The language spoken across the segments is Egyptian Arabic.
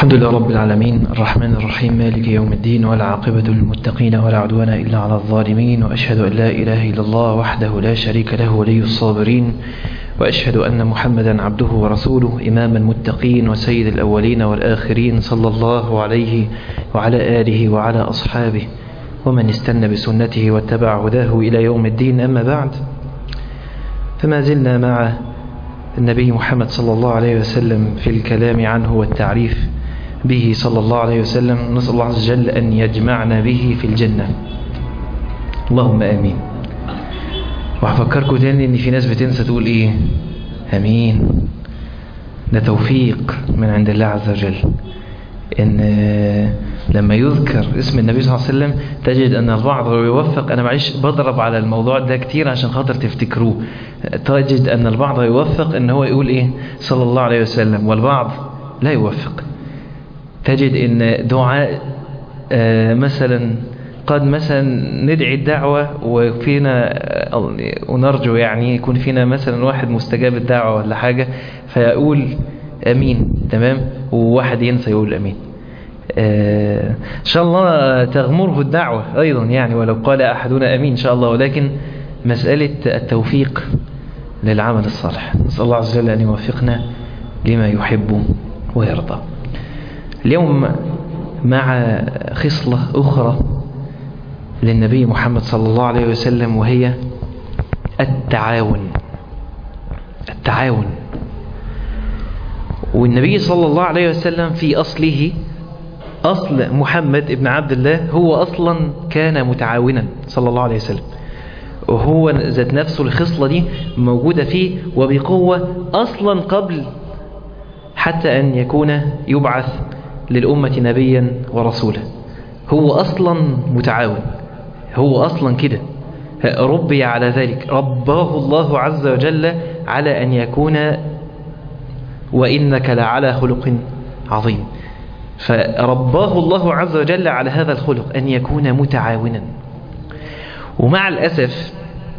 الحمد لله رب العالمين الرحمن الرحيم مالك يوم الدين والعاقبة للمتقين ولا عدوان إلا على الظالمين وأشهد أن لا إله إلا الله وحده لا شريك له ولي الصابرين وأشهد أن محمدا عبده ورسوله إمام المتقين وسيد الأولين والآخرين صلى الله عليه وعلى آله وعلى أصحابه ومن استنى بسنته واتبع هداه إلى يوم الدين أما بعد فما زلنا مع النبي محمد صلى الله عليه وسلم في الكلام عنه والتعريف به صلى الله عليه وسلم نسأل الله عز وجل أن يجمعنا به في الجنة اللهم آمين وهفكركم تاني ان في ناس بتنسى تقول ايه امين ده توفيق من عند الله عز وجل ان لما يذكر اسم النبي صلى الله عليه وسلم تجد ان البعض يوفق انا معلش بضرب على الموضوع ده كتير عشان خاطر تفتكروه تجد ان البعض يوفق ان هو يقول ايه صلى الله عليه وسلم والبعض لا يوفق تجد ان دعاء آه مثلا قد مثلا ندعي الدعوة وفينا ونرجو يعني يكون فينا مثلا واحد مستجاب الدعوة ولا حاجة فيقول أمين تمام وواحد ينسى يقول أمين آه إن شاء الله تغمره الدعوة أيضا يعني ولو قال أحدنا أمين إن شاء الله ولكن مسألة التوفيق للعمل الصالح نسأل الله عز وجل أن يوفقنا لما يحب ويرضى اليوم مع خصلة أخرى للنبي محمد صلى الله عليه وسلم وهي التعاون التعاون والنبي صلى الله عليه وسلم في أصله أصل محمد ابن عبد الله هو أصلا كان متعاونا صلى الله عليه وسلم وهو ذات نفسه الخصلة دي موجودة فيه وبقوة أصلا قبل حتى أن يكون يبعث للأمة نبيا ورسولا هو أصلا متعاون هو أصلا كده ربي على ذلك رباه الله عز وجل على أن يكون وإنك لعلى خلق عظيم فرباه الله عز وجل على هذا الخلق أن يكون متعاونا ومع الأسف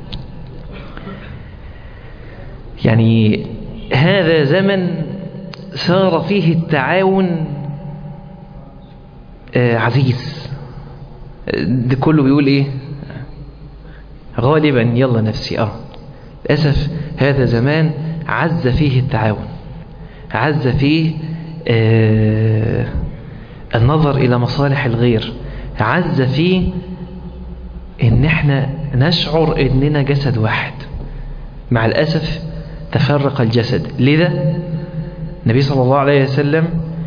يعني هذا زمن صار فيه التعاون عزيز ده كله بيقول ايه غالبا يلا نفسي اه للأسف هذا زمان عز فيه التعاون عز فيه آه النظر إلى مصالح الغير عز فيه ان احنا نشعر اننا جسد واحد مع الأسف تفرق الجسد لذا النبي صلى الله عليه وسلم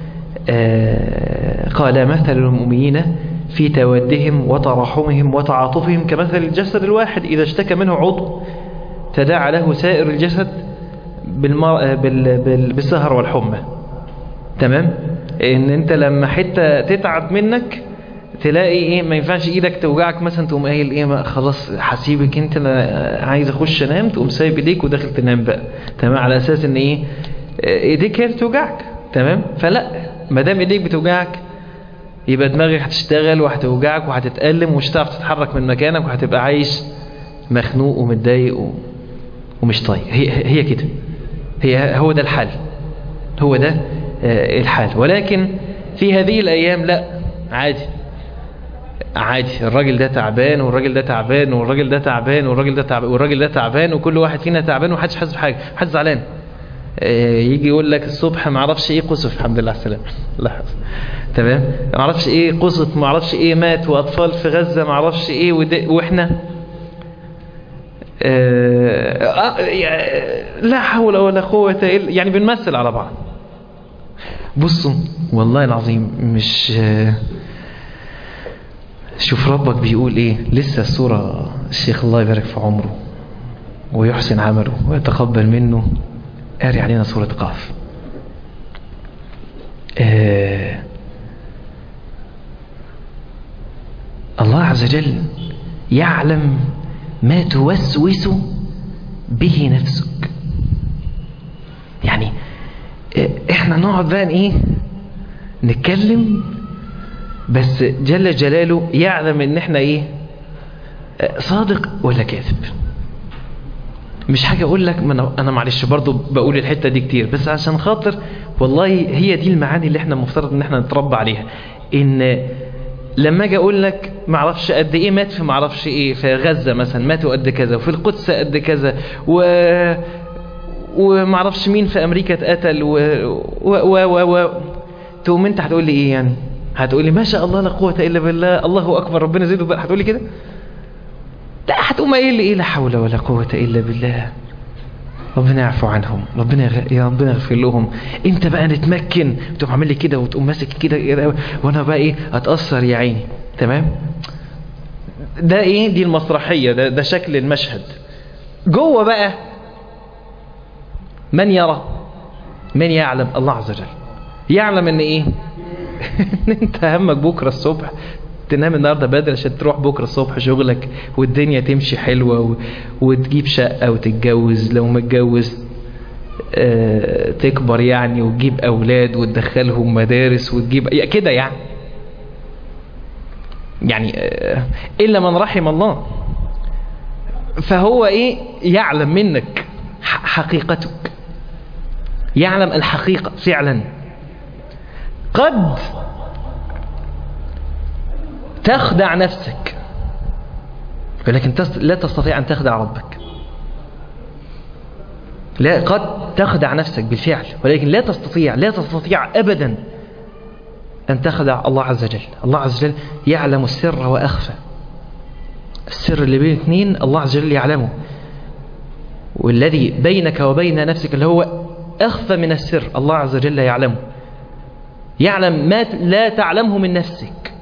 آه قال مثل المؤمنين في تودهم وتراحمهم وتعاطفهم كمثل الجسد الواحد إذا اشتكى منه عضو تداعى له سائر الجسد بالمر... بال... بال... بالسهر والحمى تمام ان انت لما حتة تتعب منك تلاقي ايه ما ينفعش ايدك توجعك مثلا تقوم قايل ايه ما خلاص هسيبك انت انا عايز اخش انام تقوم سايب ايديك وداخل تنام بقى تمام على اساس ان ايه ايديك هي توجعك تمام فلا ما دام ايديك بتوجعك يبقى دماغك هتشتغل وهتوجعك وهتتألم ومش هتعرف تتحرك من مكانك وهتبقى عايش مخنوق ومتضايق و... ومش طايق هي هي كده هي هو ده الحال هو ده الحال ولكن في هذه الأيام لا عادي عادي الراجل ده تعبان والراجل ده تعبان والراجل ده تعبان والراجل ده تعبان والراجل ده تعبان وكل واحد فينا تعبان ومحدش حاسس بحاجه محدش زعلان يجي يقول لك الصبح ما اعرفش ايه قصف الحمد لله على السلامه الله يحفظك تمام ما اعرفش ايه قصف ما اعرفش ايه مات واطفال في غزه ما اعرفش ايه واحنا آه لا حول ولا قوه الا يعني بنمثل على بعض بصوا والله العظيم مش آه شوف ربك بيقول ايه لسه السوره الشيخ الله يبارك في عمره ويحسن عمله ويتقبل منه قاري علينا سورة قاف آه الله عز وجل يعلم ما توسوس به نفسك يعني آه احنا نقعد بقى ايه نتكلم بس جل جلاله يعلم ان احنا ايه آه صادق ولا كاذب مش حاجة اقول لك ما انا انا معلش برضو بقول الحتة دي كتير بس عشان خاطر والله هي دي المعاني اللي احنا المفترض ان احنا نتربى عليها ان لما اجي اقول لك ما اعرفش قد ايه مات في ما اعرفش ايه في غزه مثلا ماتوا قد كذا وفي القدس قد كذا و وما اعرفش مين في امريكا اتقتل و و و و, و... تقوم انت هتقول لي ايه يعني هتقول لي ما شاء الله لا قوه الا بالله الله اكبر ربنا زيده بقى هتقول لي كده لا هتقوم قايل لي ايه لا حول ولا قوه الا بالله ربنا يعفو عنهم ربنا يغ... يا ربنا يغفر لهم انت بقى نتمكن تقوم عامل لي كده وتقوم ماسك كده كده وانا بقى ايه اتاثر يا عيني تمام ده ايه دي المسرحيه ده, ده شكل المشهد جوه بقى من يرى من يعلم الله عز وجل يعلم ان ايه ان انت همك بكره الصبح تنام النهارده بدري عشان تروح بكره الصبح شغلك والدنيا تمشي حلوه و... وتجيب شقه وتتجوز لو متجوز آه... تكبر يعني وتجيب اولاد وتدخلهم مدارس وتجيب كده يعني يعني آه... الا من رحم الله فهو ايه يعلم منك حقيقتك يعلم الحقيقه فعلا قد تخدع نفسك ولكن لا تستطيع أن تخدع ربك لا قد تخدع نفسك بالفعل ولكن لا تستطيع لا تستطيع أبدا أن تخدع الله عز وجل الله عز وجل يعلم السر وأخفى السر اللي بين اثنين الله عز وجل يعلمه والذي بينك وبين نفسك اللي هو أخفى من السر الله عز وجل يعلمه يعلم ما لا تعلمه من نفسك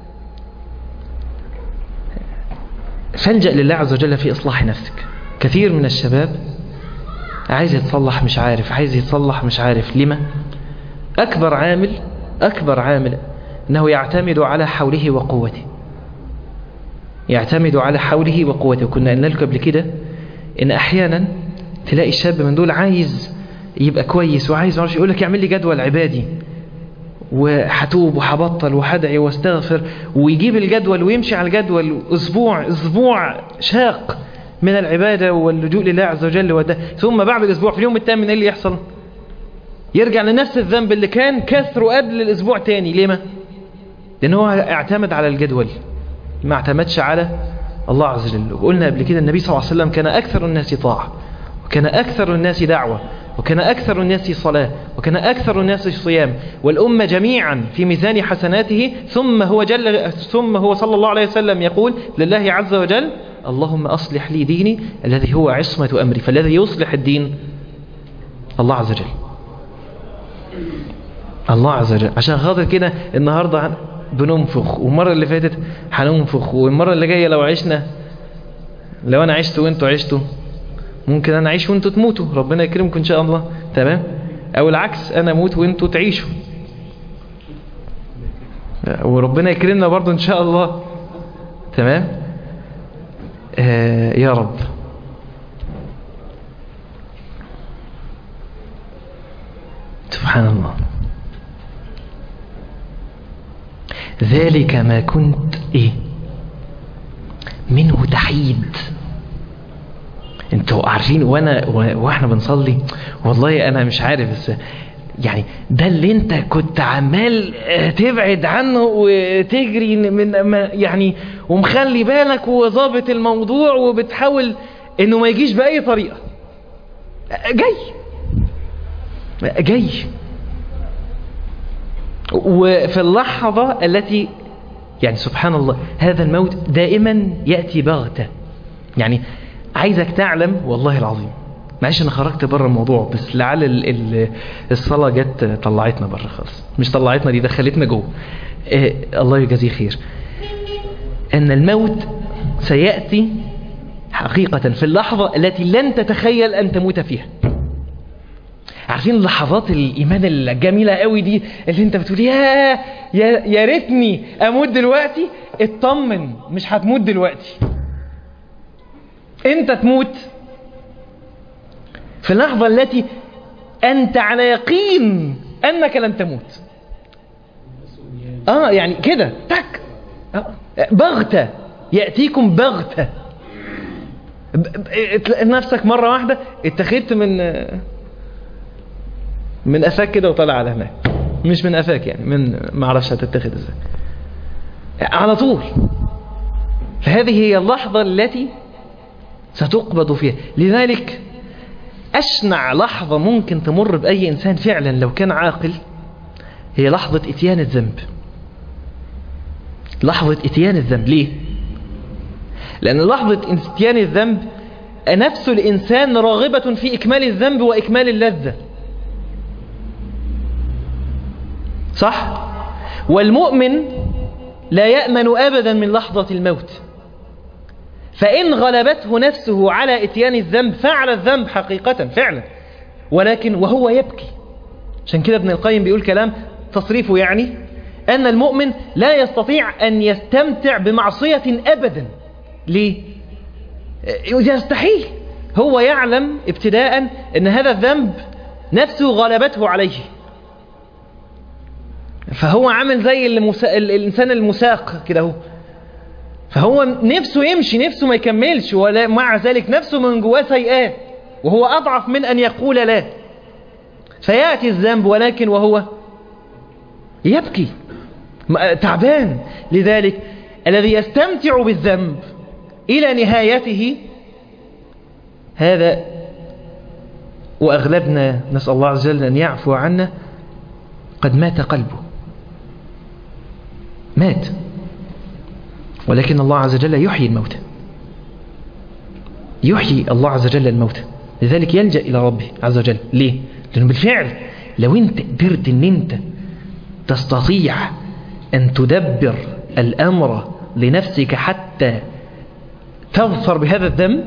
فالجأ لله عز وجل في إصلاح نفسك كثير من الشباب عايز يتصلح مش عارف عايز يتصلح مش عارف لما أكبر عامل أكبر عامل أنه يعتمد على حوله وقوته يعتمد على حوله وقوته كنا قلنا لكم قبل كده إن أحيانا تلاقي الشاب من دول عايز يبقى كويس وعايز معرفش يقول لك يعمل لي جدول عبادي وهتوب وهبطل وهدعي واستغفر ويجيب الجدول ويمشي على الجدول اسبوع اسبوع شاق من العبادة واللجوء لله عز وجل وده ثم بعد الاسبوع في اليوم الثامن ايه اللي يحصل يرجع لنفس الذنب اللي كان كسره قبل الاسبوع تاني ليه ما لان هو اعتمد على الجدول ما اعتمدش على الله عز وجل وقلنا قبل كده النبي صلى الله عليه وسلم كان اكثر الناس طاعة وكان اكثر الناس دعوة وكان أكثر الناس صلاة وكان أكثر الناس صيام والأمة جميعا في ميزان حسناته ثم هو جل ثم هو صلى الله عليه وسلم يقول لله عز وجل اللهم أصلح لي ديني الذي هو عصمة أمري فالذي يصلح الدين الله عز وجل الله عز وجل عشان خاطر كده النهاردة بننفخ والمرة اللي فاتت هننفخ والمرة اللي جاية لو عشنا لو أنا عشت وانتوا عشتوا ممكن انا اعيش وانتوا تموتوا ربنا يكرمكم ان شاء الله تمام او العكس انا اموت وانتوا تعيشوا وربنا يكرمنا برضو ان شاء الله تمام آه يا رب سبحان الله ذلك ما كنت ايه منه تحيد انتوا عارفين وانا واحنا بنصلي والله انا مش عارف بس يعني ده اللي انت كنت عمال تبعد عنه وتجري من يعني ومخلي بالك وظابط الموضوع وبتحاول انه ما يجيش باي طريقه جاي جاي وفي اللحظه التي يعني سبحان الله هذا الموت دائما ياتي بغته يعني عايزك تعلم والله العظيم معلش انا خرجت بره الموضوع بس لعل ال ال الصلاه جت طلعتنا بره خالص مش طلعتنا دي دخلتنا جوه إيه الله يجازيه خير ان الموت سياتي حقيقه في اللحظه التي لن تتخيل ان تموت فيها عارفين لحظات الايمان الجميله قوي دي اللي انت بتقول يا يا يا ريتني اموت دلوقتي اطمن مش هتموت دلوقتي انت تموت في اللحظة التي أنت على يقين أنك لن تموت آه يعني كده تك آه. بغتة يأتيكم بغتة نفسك مرة واحدة اتخذت من من قفاك كده وطالع على هناك مش من قفاك يعني من ما اعرفش هتتاخد ازاي على طول فهذه هي اللحظة التي ستقبض فيها لذلك أشنع لحظة ممكن تمر بأي إنسان فعلا لو كان عاقل هي لحظة إتيان الذنب لحظة إتيان الذنب ليه؟ لأن لحظة إتيان الذنب نفس الإنسان راغبة في إكمال الذنب وإكمال اللذة صح؟ والمؤمن لا يأمن أبدا من لحظة الموت فإن غلبته نفسه على إتيان الذنب فعل الذنب حقيقة فعلا ولكن وهو يبكي عشان كده ابن القيم بيقول كلام تصريفه يعني أن المؤمن لا يستطيع أن يستمتع بمعصية أبدا ليه؟ يستحيل هو يعلم ابتداء أن هذا الذنب نفسه غلبته عليه فهو عامل زي المسا... الإنسان المساق كده هو فهو نفسه يمشي نفسه ما يكملش ولا مع ذلك نفسه من جواه سيئات وهو أضعف من أن يقول لا فيأتي الذنب ولكن وهو يبكي تعبان لذلك الذي يستمتع بالذنب إلى نهايته هذا وأغلبنا نسأل الله عز وجل أن يعفو عنا قد مات قلبه مات ولكن الله عز وجل يحيي الموتى يحيي الله عز وجل الموتى لذلك يلجأ إلى ربه عز وجل ليه؟ لأنه بالفعل لو أنت قدرت أن أنت تستطيع أن تدبر الأمر لنفسك حتى تظفر بهذا الذنب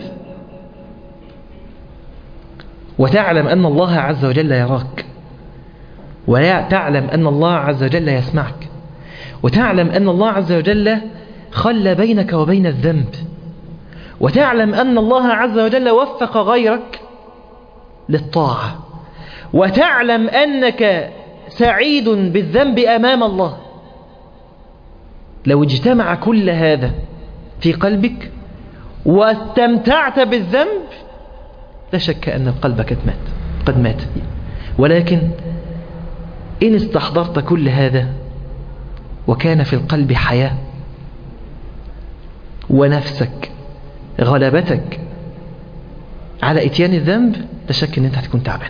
وتعلم أن الله عز وجل يراك وتعلم أن الله عز وجل يسمعك وتعلم أن الله عز وجل خلى بينك وبين الذنب وتعلم أن الله عز وجل وفق غيرك للطاعة وتعلم أنك سعيد بالذنب أمام الله لو اجتمع كل هذا في قلبك واستمتعت بالذنب لا شك أن القلب قد مات قد مات ولكن إن استحضرت كل هذا وكان في القلب حياة ونفسك غلبتك على اتيان الذنب لا شك ان انت هتكون تعبان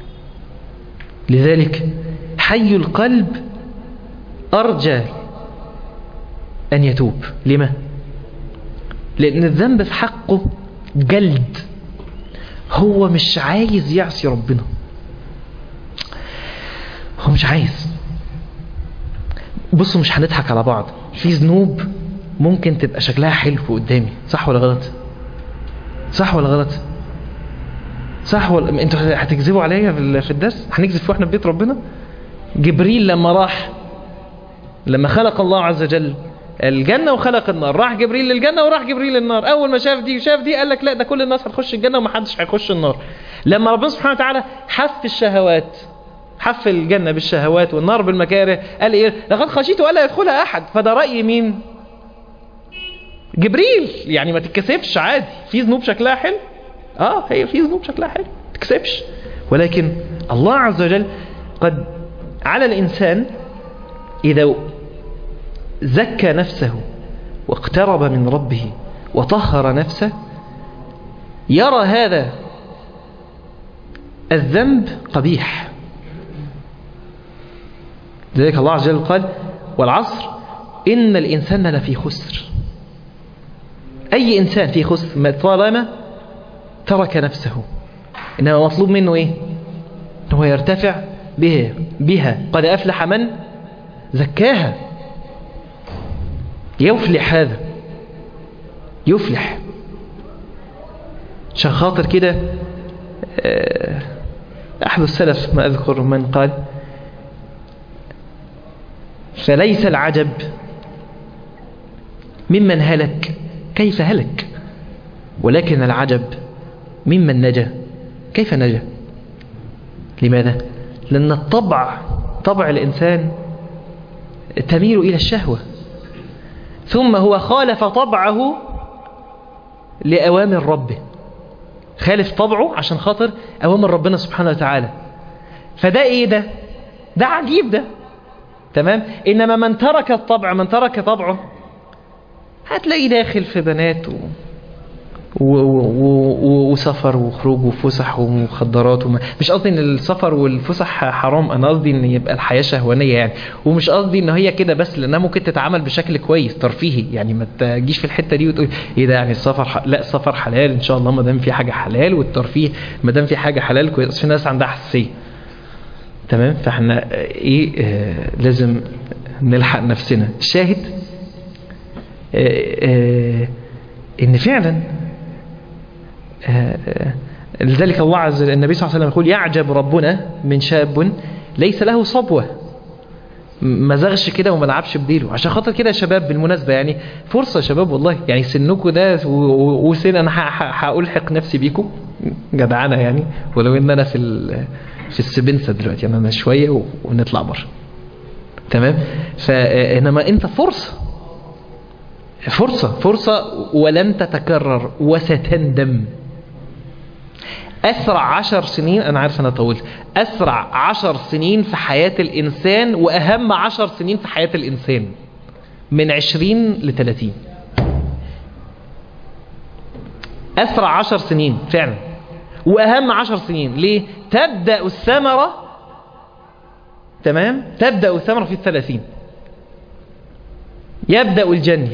لذلك حي القلب ارجى ان يتوب لما لان الذنب في حقه جلد هو مش عايز يعصي ربنا هو مش عايز بصوا مش هنضحك على بعض في ذنوب ممكن تبقى شكلها حلو قدامي صح ولا غلط صح ولا غلط صح ولا انتوا هتكذبوا عليا في الدرس هنكذب في واحنا في بيت ربنا جبريل لما راح لما خلق الله عز وجل الجنة وخلق النار راح جبريل للجنة وراح جبريل للنار أول ما شاف دي وشاف دي قال لك لا ده كل الناس هتخش الجنة ومحدش هيخش النار لما ربنا سبحانه وتعالى حف الشهوات حف الجنة بالشهوات والنار بالمكاره قال إيه لقد خشيت ألا يدخلها أحد فده رأي مين جبريل يعني ما تتكسبش عادي في ذنوب شكلها حلو اه هي في ذنوب شكلها حلو ما تتكسبش ولكن الله عز وجل قد على الإنسان إذا زكى نفسه واقترب من ربه وطهر نفسه يرى هذا الذنب قبيح لذلك الله عز وجل قال والعصر إن الإنسان لفي خسر أي إنسان في خسر طالما ترك نفسه إنما مطلوب منه إيه هو يرتفع بها, بها قد أفلح من زكاها يفلح هذا يفلح عشان خاطر كده أحد السلف ما أذكر من قال فليس العجب ممن هلك كيف هلك ولكن العجب ممن نجا كيف نجا لماذا لأن الطبع طبع الإنسان تميل إلى الشهوة ثم هو خالف طبعه لأوامر ربه خالف طبعه عشان خاطر أوامر ربنا سبحانه وتعالى فده ايه ده ده عجيب ده تمام انما من ترك الطبع من ترك طبعه هتلاقيه داخل في بنات و... و... و... و... وسفر وخروج وفسح ومخدرات وما... مش قصدي ان السفر والفسح حرام انا قصدي ان يبقى الحياه شهوانيه يعني ومش قصدي ان هي كده بس لانها ممكن تتعامل بشكل كويس ترفيهي يعني ما تجيش في الحته دي وتقول ايه ده يعني السفر ح... لا السفر حلال ان شاء الله ما دام في حاجه حلال والترفيه ما دام في حاجه حلال كويس في ناس عندها حساسيه تمام فاحنا ايه آه لازم نلحق نفسنا الشاهد آه آه ان فعلا آه لذلك الله عز وجل النبي صلى الله عليه وسلم يقول يعجب ربنا من شاب ليس له صبوة ما زغش كده وما لعبش بديله عشان خاطر كده يا شباب بالمناسبة يعني فرصة يا شباب والله يعني سنكم ده وسن انا هألحق نفسي بيكم جدعانة يعني ولو ان انا في في السبنسة دلوقتي يعني انا شوية ونطلع بره تمام فانما انت فرصة فرصة فرصة ولن تتكرر وستندم أسرع عشر سنين أنا عارف أنا طولت أسرع عشر سنين في حياة الإنسان وأهم عشر سنين في حياة الإنسان من عشرين لثلاثين أسرع عشر سنين فعلا وأهم عشر سنين ليه تبدأ الثمرة تمام تبدأ الثمرة في الثلاثين يبدأ الجني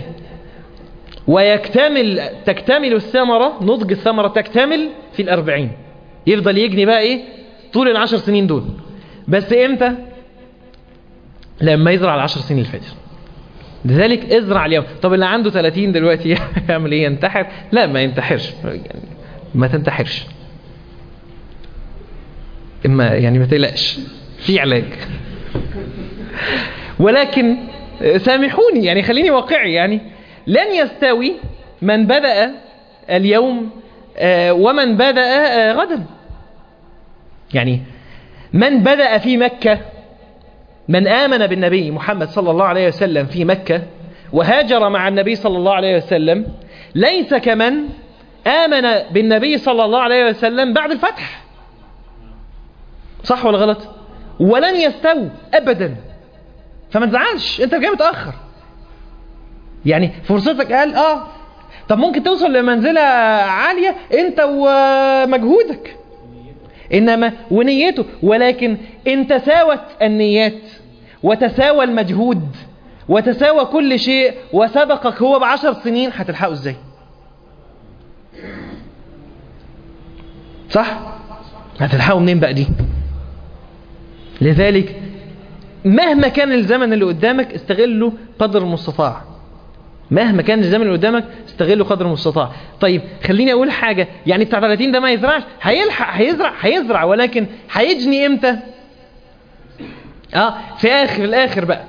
ويكتمل تكتمل الثمرة نضج الثمرة تكتمل في الأربعين يفضل يجني بقى إيه طول العشر سنين دول بس إمتى لما يزرع العشر سنين اللي فاتت لذلك ازرع اليوم طب اللي عنده 30 دلوقتي يعمل ايه ينتحر لا ما ينتحرش ما تنتحرش اما يعني ما تقلقش في علاج ولكن سامحوني يعني خليني واقعي يعني لن يستوي من بدأ اليوم ومن بدأ غدا يعني من بدأ في مكة من آمن بالنبي محمد صلى الله عليه وسلم في مكة وهاجر مع النبي صلى الله عليه وسلم ليس كمن آمن بالنبي صلى الله عليه وسلم بعد الفتح صح ولا غلط ولن يستوي أبدا فما تزعلش انت جاي متأخر يعني فرصتك قال اه طب ممكن توصل لمنزلة عالية انت ومجهودك انما ونيته ولكن ان تساوت النيات وتساوى المجهود وتساوى كل شيء وسبقك هو بعشر سنين هتلحقه ازاي صح هتلحقه منين بقى دي لذلك مهما كان الزمن اللي قدامك استغله قدر المستطاع مهما كان الزمن اللي قدامك استغله قدر المستطاع طيب خليني اقول حاجة يعني بتاع 30 ده ما يزرعش هيلحق هيزرع هيزرع ولكن هيجني امتى اه في اخر الاخر بقى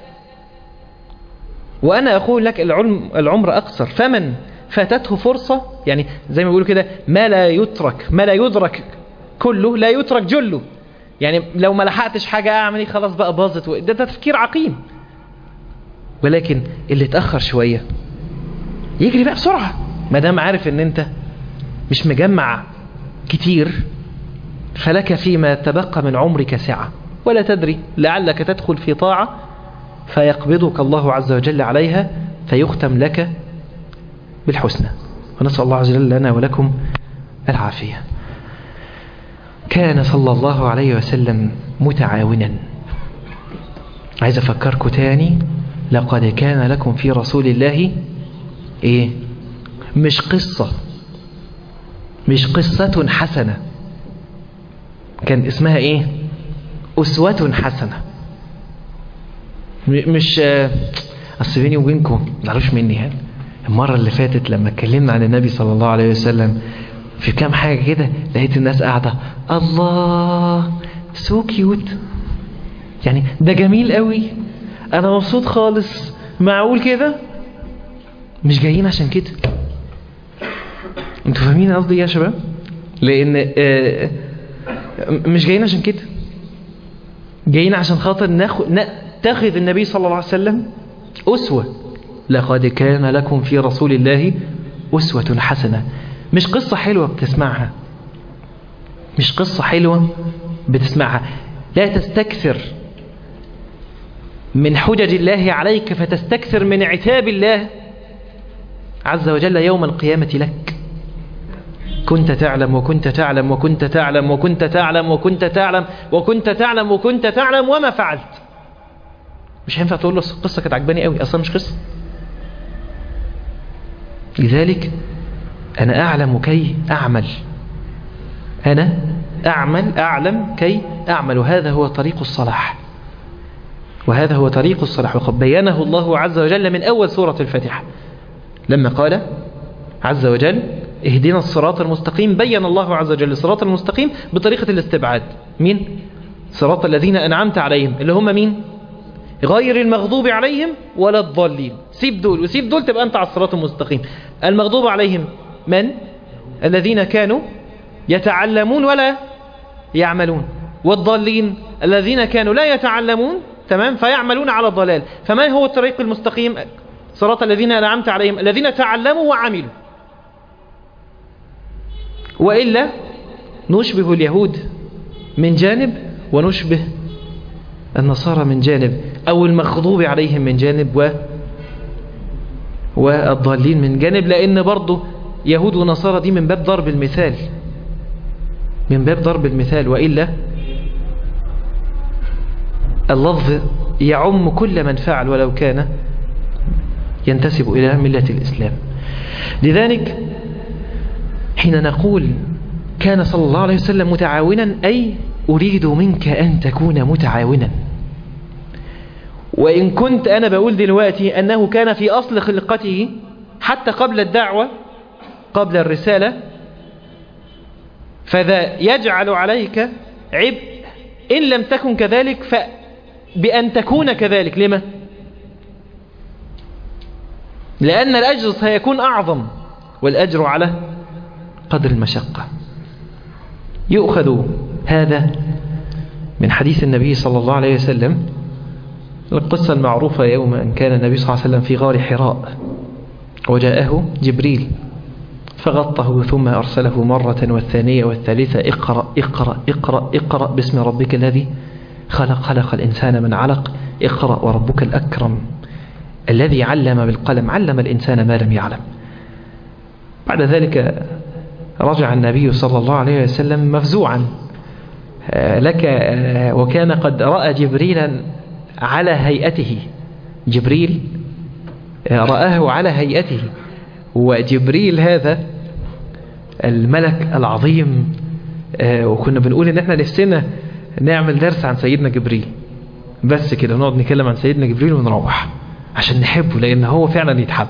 وانا اقول لك العلم العمر اقصر فمن فاتته فرصة يعني زي ما بيقولوا كده ما لا يترك ما لا يدرك كله لا يترك جله يعني لو ما لحقتش حاجة اعمل ايه خلاص بقى باظت ده, ده تفكير عقيم ولكن اللي اتأخر شوية يجري بقى بسرعة ما دام عارف ان انت مش مجمع كتير فلك فيما تبقى من عمرك سعة ولا تدري لعلك تدخل في طاعة فيقبضك الله عز وجل عليها فيختم لك بالحسنى ونسأل الله عز وجل لنا ولكم العافية كان صلى الله عليه وسلم متعاونا عايز أفكركم تاني لقد كان لكم في رسول الله ايه مش قصة مش قصة حسنة كان اسمها ايه أسوة حسنة مش أصل بيني وبينكم معلوش مني يعني المرة اللي فاتت لما اتكلمنا عن النبي صلى الله عليه وسلم في كام حاجة كده لقيت الناس قاعدة الله سو كيوت يعني ده جميل قوي انا مبسوط خالص معقول كده مش جايين عشان كده انتوا فاهمين قصدي يا شباب لان آه مش جايين عشان كده جايين عشان خاطر ناخد نتخذ النبي صلى الله عليه وسلم أسوة لقد كان لكم في رسول الله أسوة حسنة مش قصة حلوة بتسمعها مش قصة حلوة بتسمعها لا تستكثر من حجج الله عليك فتستكثر من عتاب الله عز وجل يوم القيامة لك كنت تعلم وكنت تعلم وكنت تعلم وكنت تعلم وكنت تعلم وكنت تعلم وكنت تعلم وما فعلت مش هينفع تقول له القصة كانت عجباني قوي أصلا مش قصة لذلك أنا أعلم كي أعمل أنا أعمل أعلم كي أعمل وهذا هو طريق الصلاح وهذا هو طريق الصلاح وقد بينه الله عز وجل من أول سورة الفاتحة لما قال عز وجل اهدنا الصراط المستقيم بين الله عز وجل الصراط المستقيم بطريقة الاستبعاد مين؟ صراط الذين أنعمت عليهم اللي هم مين؟ غير المغضوب عليهم ولا الضالين سيب دول وسيب دول تبقى أنت على الصراط المستقيم المغضوب عليهم من؟ الذين كانوا يتعلمون ولا يعملون والضالين الذين كانوا لا يتعلمون تمام فيعملون على الضلال فما هو الطريق المستقيم صراط الذين أنعمت عليهم الذين تعلموا وعملوا وإلا نشبه اليهود من جانب ونشبه النصارى من جانب أو المغضوب عليهم من جانب و والضالين من جانب لأن برضه يهود ونصارى دي من باب ضرب المثال من باب ضرب المثال وإلا اللفظ يعم كل من فعل ولو كان ينتسب إلى ملة الإسلام لذلك حين نقول كان صلى الله عليه وسلم متعاونا أي أريد منك أن تكون متعاونا وإن كنت أنا بقول دلوقتي أنه كان في أصل خلقته حتى قبل الدعوة قبل الرسالة فذا يجعل عليك عبء إن لم تكن كذلك فبأن تكون كذلك لما؟ لأن الأجر سيكون أعظم والأجر على قدر المشقة يؤخذ هذا من حديث النبي صلى الله عليه وسلم القصة المعروفة يوم أن كان النبي صلى الله عليه وسلم في غار حراء وجاءه جبريل فغطه ثم أرسله مرة والثانية والثالثة اقرأ اقرأ اقرأ اقرأ باسم ربك الذي خلق خلق الإنسان من علق اقرأ وربك الأكرم الذي علم بالقلم علم الإنسان ما لم يعلم بعد ذلك رجع النبي صلى الله عليه وسلم مفزوعا لك وكان قد رأى جبريلا على هيئته جبريل رآه على هيئته وجبريل هذا الملك العظيم وكنا بنقول ان احنا نفسنا نعمل درس عن سيدنا جبريل بس كده نقعد نتكلم عن سيدنا جبريل ونروح عشان نحبه لان هو فعلا يتحب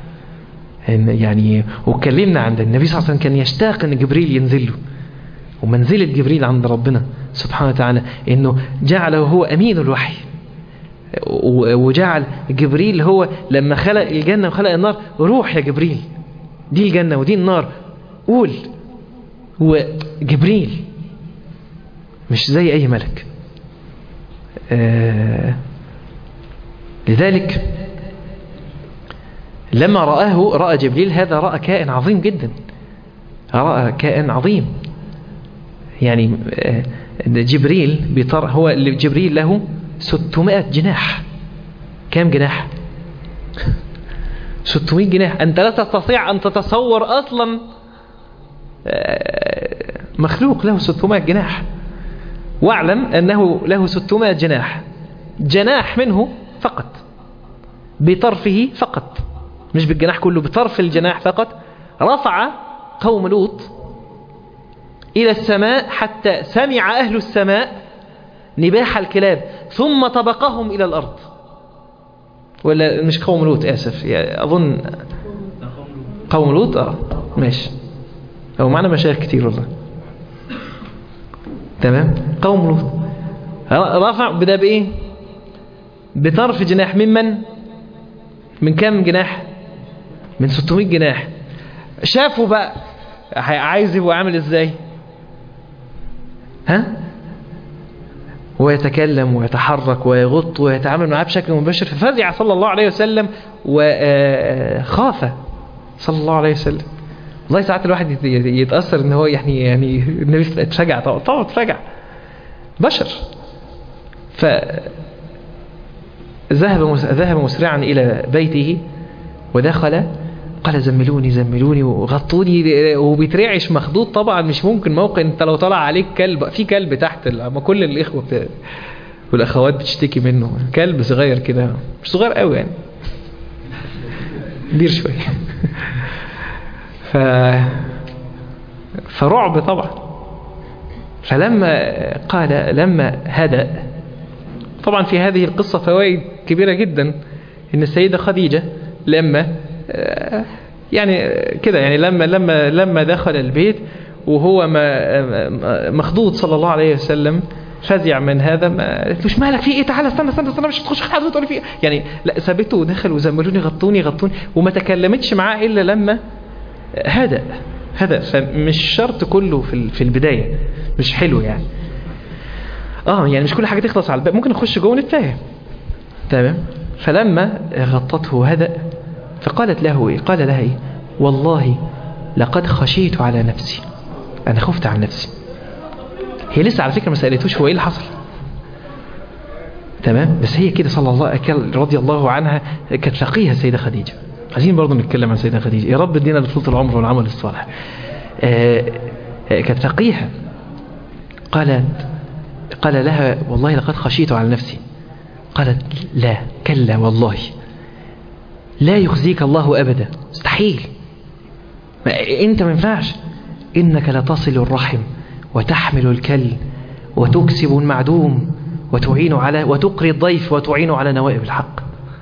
يعني واتكلمنا عن النبي صلى الله عليه وسلم كان يشتاق ان جبريل ينزل له ومنزلة جبريل عند ربنا سبحانه وتعالى انه جعله هو امين الوحي وجعل جبريل هو لما خلق الجنة وخلق النار روح يا جبريل دي الجنة ودي النار قول وجبريل مش زي أي ملك آه لذلك لما رآه رأى جبريل هذا رأى كائن عظيم جدا رأى كائن عظيم يعني آه جبريل بيطر هو جبريل له 600 جناح كم جناح 600 جناح أنت لا تستطيع أن تتصور أصلا مخلوق له 600 جناح واعلم أنه له 600 جناح جناح منه فقط بطرفه فقط مش بالجناح كله بطرف الجناح فقط رفع قوم لوط إلى السماء حتى سمع أهل السماء نباح الكلاب ثم طبقهم إلى الأرض ولا مش قوم لوط آسف يعني أظن قوم لوط آه ماشي هو معنا مشايخ كتير والله تمام قوم لوط رفع بدا بإيه بطرف جناح ممن من كم جناح من 600 جناح شافوا بقى عايز يبقى عامل ازاي ها ويتكلم ويتحرك ويغط ويتعامل معاه بشكل مباشر ففزع صلى الله عليه وسلم وخاف صلى الله عليه وسلم والله ساعات الواحد يتأثر ان هو يعني يعني النبي اتفجع طبعا طبعا اتفجع بشر ف ذهب ذهب مسرعا إلى بيته ودخل قال زملوني زملوني وغطوني وبيترعش مخضوض طبعا مش ممكن موقع انت لو طلع عليك كلب في كلب تحت ما كل الاخوه والاخوات بتشتكي منه كلب صغير كده مش صغير قوي يعني كبير شويه ف فرعب طبعا فلما قال لما هدأ طبعا في هذه القصة فوائد كبيرة جدا ان السيدة خديجة لما يعني كده يعني لما لما لما دخل البيت وهو ما مخضوض صلى الله عليه وسلم فزع من هذا ما قالتلوش مالك في ايه تعالى استنى استنى استنى مش هتخش حد تقول في إيه؟ يعني لا سابته ودخل وزملوني غطوني غطوني وما تكلمتش معاه الا لما هدأ هدأ فمش شرط كله في في البدايه مش حلو يعني اه يعني مش كل حاجه تخلص على الباب ممكن نخش جوه ونتفاهم تمام فلما غطته هدأ فقالت له إيه قال لها إيه والله لقد خشيت على نفسي أنا خفت على نفسي هي لسه على فكرة ما سألتوش هو إيه اللي حصل تمام بس هي كده صلى الله رضي الله عنها كانت فقيهة السيدة خديجة عايزين برضه نتكلم عن السيدة خديجة يا رب ادينا لطولة العمر والعمل الصالح آه كانت فقيهة قالت قال لها والله لقد خشيت على نفسي قالت لا كلا والله لا يخزيك الله أبدا مستحيل انت ما ينفعش انك لتصل الرحم وتحمل الكل وتكسب المعدوم وتعين على وتقري الضيف وتعين على نوائب الحق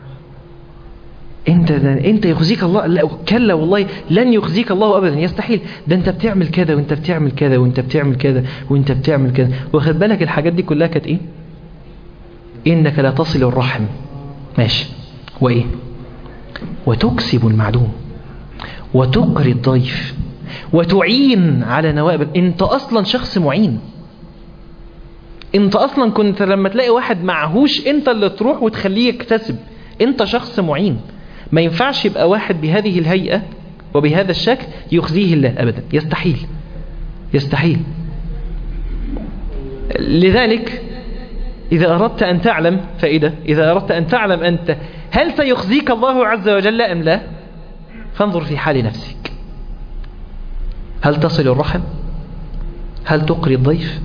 انت انت يخزيك الله لا كلا والله لن يخزيك الله ابدا يستحيل ده انت بتعمل كذا وانت بتعمل كذا وانت بتعمل كذا وانت بتعمل كذا واخد بالك الحاجات دي كلها كانت ايه انك لا تصل الرحم ماشي وايه وتكسب المعدوم وتقري الضيف وتعين على نوائب انت اصلا شخص معين انت اصلا كنت لما تلاقي واحد معهوش انت اللي تروح وتخليه يكتسب انت شخص معين ما ينفعش يبقى واحد بهذه الهيئة وبهذا الشكل يخزيه الله ابدا يستحيل يستحيل لذلك إذا أردت أن تعلم فائدة إذا أردت أن تعلم أنت هل سيخزيك الله عز وجل أم لا فانظر في حال نفسك هل تصل الرحم هل تقري الضيف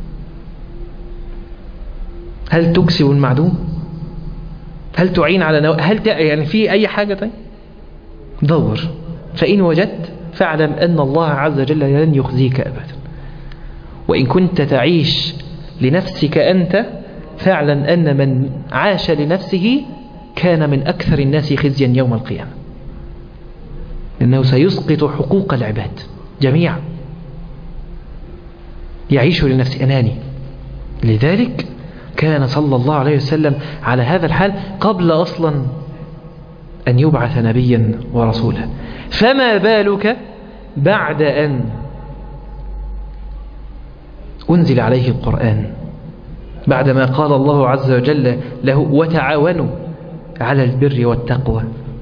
هل تكسب المعدوم هل تعين على نو... هل ت... يعني في أي حاجة تاني دور فإن وجدت فاعلم أن الله عز وجل لن يخزيك أبدا وإن كنت تعيش لنفسك أنت فاعلم أن من عاش لنفسه كان من أكثر الناس خزيا يوم القيامة لأنه سيسقط حقوق العباد جميعا يعيش لنفسه أناني لذلك كان صلى الله عليه وسلم على هذا الحال قبل أصلا أن يبعث نبيا ورسولا فما بالك بعد أن أنزل عليه القرآن بعدما قال الله عز وجل له وتعاونوا على البر والتقوى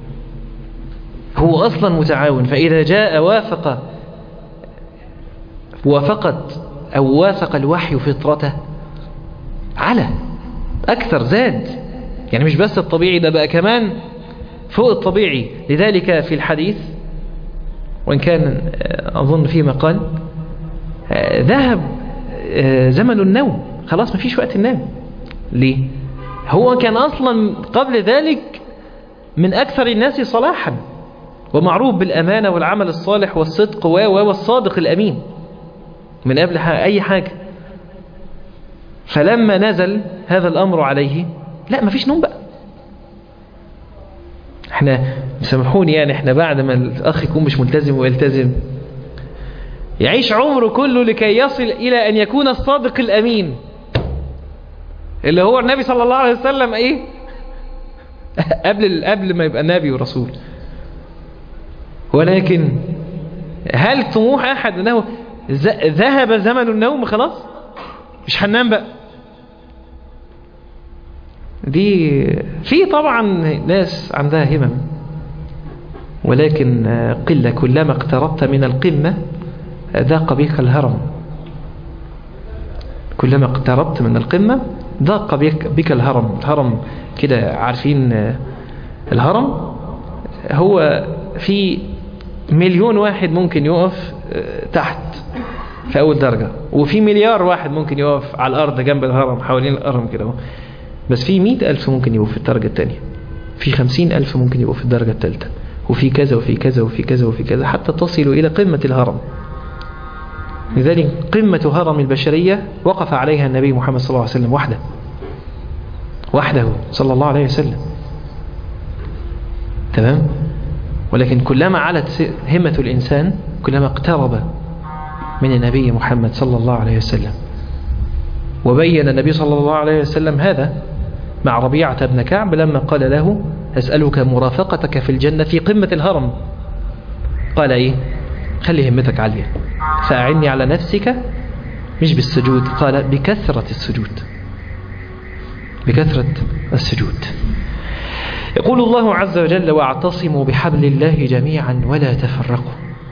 هو أصلا متعاون فإذا جاء وافق وافقت أو وافق الوحي فطرته على أكثر زاد يعني مش بس الطبيعي ده بقى كمان فوق الطبيعي لذلك في الحديث وإن كان أظن فيه مقال ذهب زمن النوم خلاص ما فيش وقت النوم ليه هو كان أصلا قبل ذلك من أكثر الناس صلاحا ومعروف بالأمانة والعمل الصالح والصدق والصادق الأمين من قبل أي حاجة فلما نزل هذا الأمر عليه لا ما فيش نوم بقى احنا سامحوني يعني احنا بعد ما الأخ يكون مش ملتزم ويلتزم يعيش عمره كله لكي يصل إلى أن يكون الصادق الأمين اللي هو النبي صلى الله عليه وسلم ايه قبل قبل ما يبقى نبي ورسول ولكن هل طموح أحد أنه ذهب زمن النوم خلاص مش هننام بقى دي في طبعا ناس عندها همم ولكن قلة كلما اقتربت من القمة ذاق بك الهرم كلما اقتربت من القمة ضاق بك, بك الهرم الهرم كده عارفين آه، الهرم هو في مليون واحد ممكن يقف آه، تحت في أول درجة وفي مليار واحد ممكن يقف على الأرض جنب الهرم حوالين الهرم كده اهو. بس في مئة ألف ممكن يبقوا في الدرجة الثانية في خمسين ألف ممكن يبقوا في الدرجة الثالثة وفي كذا وفي كذا وفي كذا وفي كذا حتى تصلوا إلى قمة الهرم لذلك قمة هرم البشرية وقف عليها النبي محمد صلى الله عليه وسلم وحده وحده صلى الله عليه وسلم تمام ولكن كلما علت همة الإنسان كلما اقترب من النبي محمد صلى الله عليه وسلم وبين النبي صلى الله عليه وسلم هذا مع ربيعة بن كعب لما قال له أسألك مرافقتك في الجنة في قمة الهرم قال إيه خلي همتك عالية فأعني على نفسك مش بالسجود قال بكثرة السجود بكثرة السجود يقول الله عز وجل واعتصموا بحبل الله جميعا ولا تفرقوا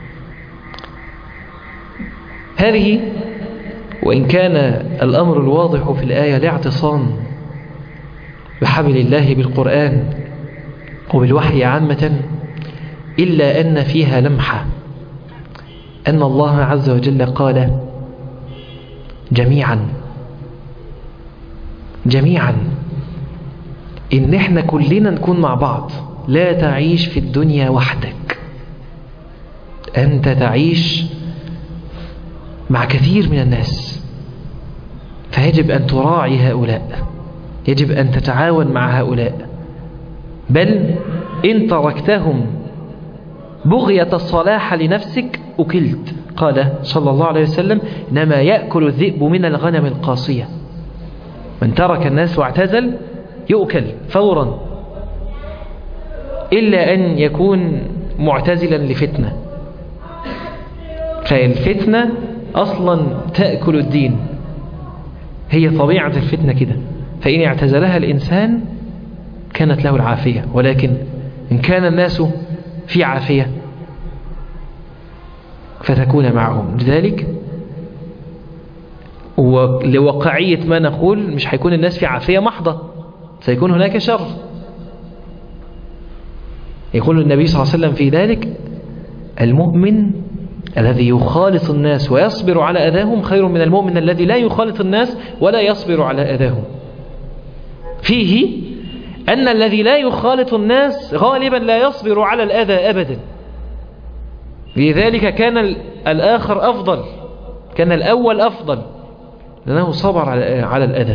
هذه وإن كان الأمر الواضح في الآية الاعتصام بحبل الله بالقرآن وبالوحي عامة إلا أن فيها لمحة أن الله عز وجل قال جميعا جميعا إن احنا كلنا نكون مع بعض لا تعيش في الدنيا وحدك أنت تعيش مع كثير من الناس فيجب أن تراعي هؤلاء يجب أن تتعاون مع هؤلاء بل إن تركتهم بغية الصلاح لنفسك أكلت قال صلى الله عليه وسلم إنما يأكل الذئب من الغنم القاصية من ترك الناس واعتزل يؤكل فورا إلا أن يكون معتزلا لفتنة فالفتنة أصلا تأكل الدين هي طبيعة الفتنة كده فإن اعتزلها الإنسان كانت له العافية ولكن إن كان الناس في عافية فتكون معهم لذلك ولواقعية ما نقول مش هيكون الناس في عافية محضة سيكون هناك شر يقول النبي صلى الله عليه وسلم في ذلك المؤمن الذي يخالط الناس ويصبر على أذاهم خير من المؤمن الذي لا يخالط الناس ولا يصبر على أذاهم فيه أن الذي لا يخالط الناس غالبا لا يصبر على الأذى أبدا لذلك كان الآخر أفضل كان الأول أفضل لأنه صبر على الأذى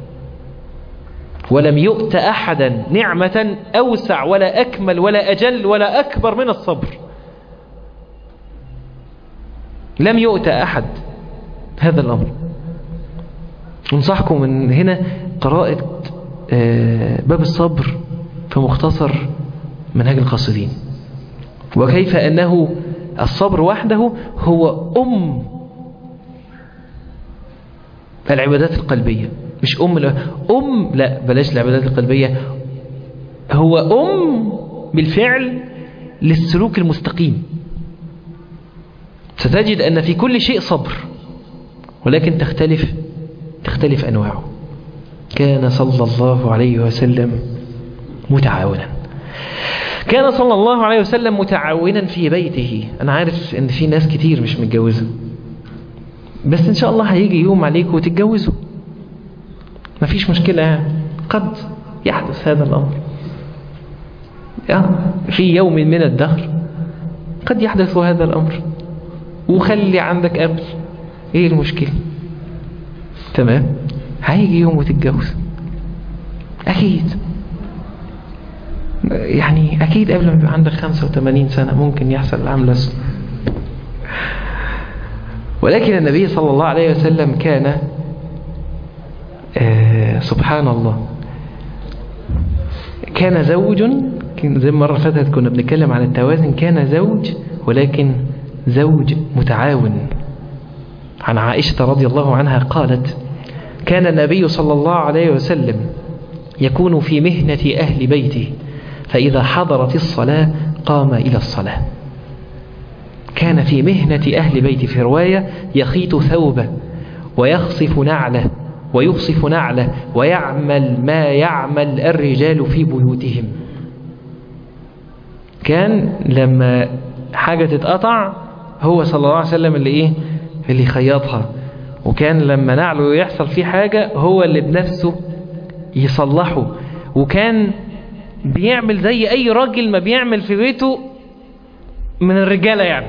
ولم يؤت أحدا نعمة أوسع ولا أكمل ولا أجل ولا أكبر من الصبر لم يؤت أحد هذا الأمر انصحكم من هنا قراءة باب الصبر في مختصر منهج القاصدين وكيف أنه الصبر وحده هو أم العبادات القلبية مش أم لا أم لا بلاش العبادات القلبية هو أم بالفعل للسلوك المستقيم ستجد أن في كل شيء صبر ولكن تختلف تختلف أنواعه كان صلى الله عليه وسلم متعاونا كان صلى الله عليه وسلم متعاونا في بيته أنا عارف أن في ناس كتير مش متجوزة بس إن شاء الله هيجي يوم عليكم وتتجوزوا مفيش مشكلة يعني قد يحدث هذا الأمر في يوم من الدهر قد يحدث هذا الأمر وخلي عندك قبل ايه المشكلة تمام هيجي يوم وتتجوز اكيد يعني اكيد قبل ما يبقى عندك 85 سنة ممكن يحصل العمل ولكن النبي صلى الله عليه وسلم كان آه سبحان الله كان زوج زي مرة فاتت كنا بنتكلم عن التوازن كان زوج ولكن زوج متعاون عن عائشة رضي الله عنها قالت كان النبي صلى الله عليه وسلم يكون في مهنة أهل بيته فإذا حضرت الصلاة قام إلى الصلاة كان في مهنة أهل بيته في رواية يخيط ثوبه ويخصف نعله ويخصف نعله ويعمل ما يعمل الرجال في بيوتهم كان لما حاجة تتقطع هو صلى الله عليه وسلم اللي ايه اللي يخيطها وكان لما نعله يحصل فيه حاجة هو اللي بنفسه يصلحه وكان بيعمل زي اي راجل ما بيعمل في بيته من الرجالة يعني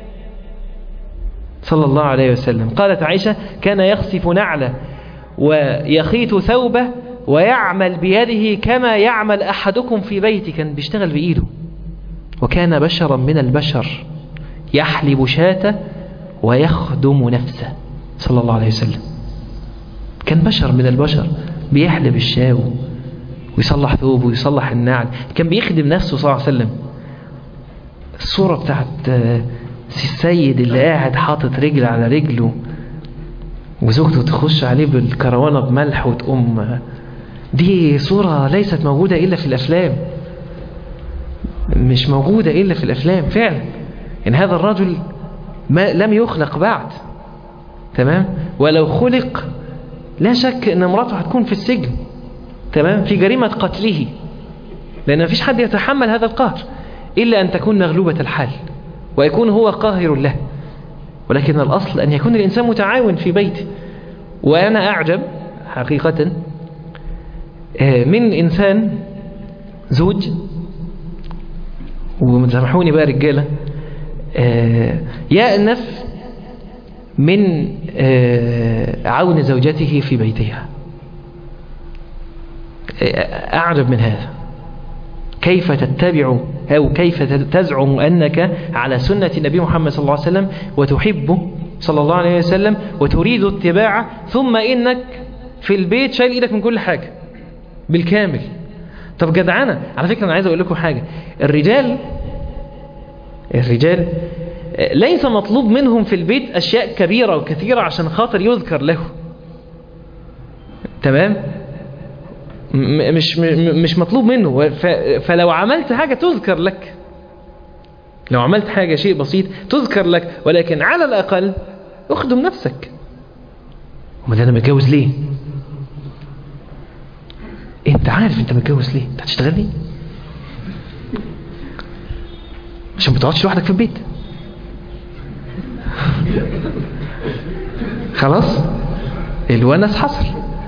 صلى الله عليه وسلم قالت عائشة كان يخسف نعله ويخيط ثوبه ويعمل بيده كما يعمل أحدكم في بيته كان بيشتغل بإيده وكان بشرا من البشر يحلب شاة ويخدم نفسه صلى الله عليه وسلم كان بشر من البشر بيحلب الشاو ويصلح ثوبه ويصلح النعل كان بيخدم نفسه صلى الله عليه وسلم الصورة بتاعت السيد اللي قاعد حاطط رجل على رجله وزوجته تخش عليه بالكروانة بملح وتقوم دي صورة ليست موجودة إلا في الأفلام مش موجودة إلا في الأفلام فعلا إن هذا الرجل ما لم يخلق بعد تمام ولو خلق لا شك أن امراته هتكون في السجن تمام في جريمة قتله لأن مفيش حد يتحمل هذا القهر إلا أن تكون مغلوبة الحال ويكون هو قاهر له ولكن الأصل أن يكون الإنسان متعاون في بيته وأنا أعجب حقيقة من إنسان زوج ومسامحوني بقى رجالة يأنف من عون زوجته في بيتها أعجب من هذا كيف تتبع أو كيف تزعم أنك على سنة النبي محمد صلى الله عليه وسلم وتحبه صلى الله عليه وسلم وتريد اتباعه ثم إنك في البيت شايل إيدك من كل حاجة بالكامل طب جدعانة على فكرة أنا عايز أقول لكم حاجة الرجال الرجال ليس مطلوب منهم في البيت أشياء كبيرة وكثيرة عشان خاطر يذكر له تمام مش مش مطلوب منه فلو عملت حاجة تذكر لك لو عملت حاجة شيء بسيط تذكر لك ولكن على الأقل اخدم نفسك امال انا متجوز ليه انت عارف انت متجوز ليه انت هتشتغل ليه عشان ما تقعدش لوحدك في البيت خلاص الونس حصل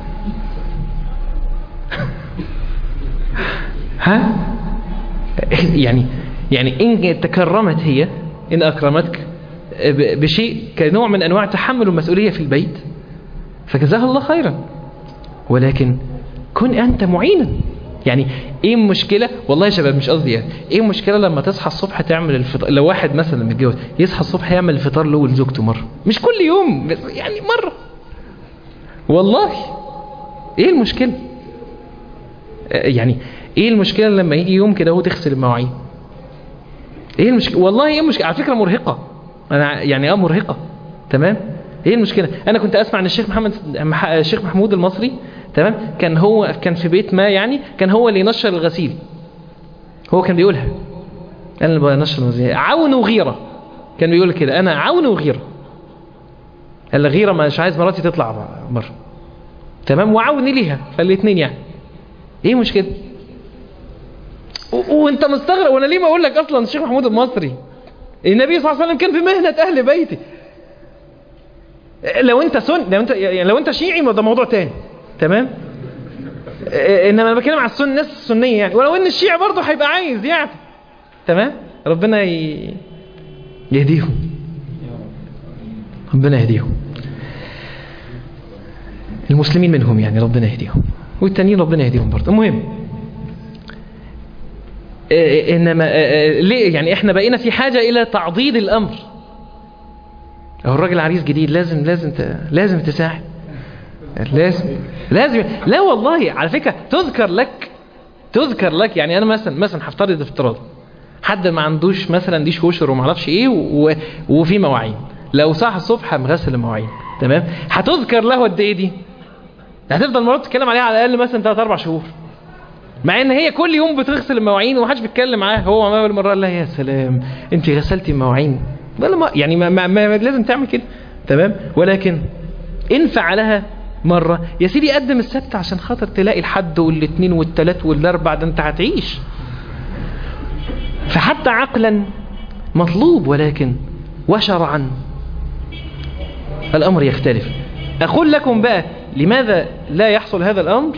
ها يعني يعني إن تكرمت هي إن أكرمتك بشيء كنوع من أنواع تحمل المسؤولية في البيت فجزاها الله خيرا ولكن كن أنت معينا يعني ايه المشكلة والله يا شباب مش قصدي يعني ايه المشكلة لما تصحى الصبح تعمل الفطار لو واحد مثلا متجوز يصحى الصبح يعمل الفطار له ولزوجته مرة مش كل يوم بس يعني مرة والله ايه المشكلة يعني ايه المشكلة لما يجي يوم كده هو تغسل المواعين ايه المشكلة والله ايه المشكلة على فكرة مرهقة انا يعني اه مرهقة تمام ايه المشكلة انا كنت اسمع ان الشيخ محمد الشيخ محمود المصري تمام كان هو كان في بيت ما يعني كان هو اللي ينشر الغسيل هو كان بيقولها انا اللي بنشر الغسيل عون وغيرة كان بيقول كده انا عون وغيرة الغيرة مش عايز مراتي تطلع مرة تمام وعوني ليها فالاثنين يعني ايه مشكلة وانت مستغرب وانا ليه ما اقول لك اصلا الشيخ محمود المصري النبي صلى الله عليه وسلم كان في مهنة اهل بيته لو انت سن لو انت يعني لو انت شيعي ده موضوع تاني تمام انما انا بتكلم على السن الناس السنيه يعني ولو ان الشيعي برضه هيبقى عايز يعني تمام ربنا ي... يهديهم ربنا يهديهم المسلمين منهم يعني ربنا يهديهم والتانيين ربنا يهديهم برضه المهم انما ليه يعني احنا بقينا في حاجه الى تعضيد الامر هو الراجل عريس جديد لازم لازم ت... لازم تساعد لازم لازم لا والله على فكرة تذكر لك تذكر لك يعني انا مثلا مثلا هفترض افتراض حد ما عندوش مثلا ديش كوشر وما اعرفش ايه و... وفي مواعين لو صاح الصبح مغسل المواعين تمام هتذكر له قد ايه دي هتفضل مراته تتكلم عليها على الاقل مثلا 3 4 شهور مع ان هي كل يوم بتغسل المواعين ومحدش بيتكلم معاها هو ما اول مره قال لها يا سلام انت غسلتي المواعين ولا ما يعني ما, ما, ما لازم تعمل كده تمام ولكن إن فعلها مرة يا سيدي قدم السبت عشان خاطر تلاقي الحد والاثنين والثلاث والاربع ده انت هتعيش فحتى عقلا مطلوب ولكن وشرعا الأمر يختلف أقول لكم بقى لماذا لا يحصل هذا الأمر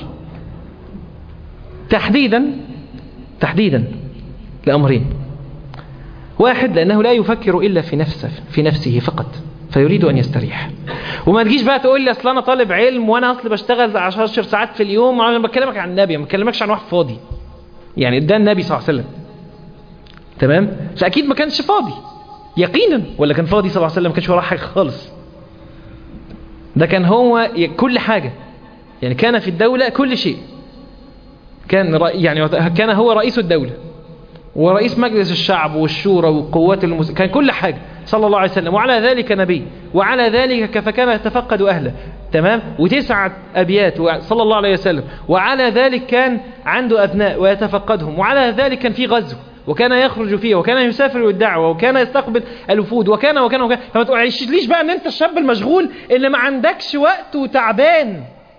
تحديدا تحديدا لأمرين واحد لأنه لا يفكر إلا في نفسه في نفسه فقط فيريد أن يستريح وما تجيش بقى تقول لي أصل أنا طالب علم وأنا أصل بشتغل 10 ساعات في اليوم أنا بكلمك عن النبي ما بكلمكش عن واحد فاضي يعني ده النبي صلى الله عليه وسلم تمام فأكيد ما كانش فاضي يقينا ولا كان فاضي صلى الله عليه وسلم ما كانش وراه حاجة خالص ده كان هو كل حاجة يعني كان في الدولة كل شيء كان يعني كان هو رئيس الدولة ورئيس مجلس الشعب والشورى والقوات المس... كان كل حاجة صلى الله عليه وسلم وعلى ذلك نبي وعلى ذلك فكان يتفقد أهله تمام وتسعة أبيات صلى الله عليه وسلم وعلى ذلك كان عنده أبناء ويتفقدهم وعلى ذلك كان في غزو وكان يخرج فيه وكان يسافر للدعوة وكان يستقبل الوفود وكان وكان وكان فما تقوليش بقى ان انت الشاب المشغول اللي ما عندكش وقت وتعبان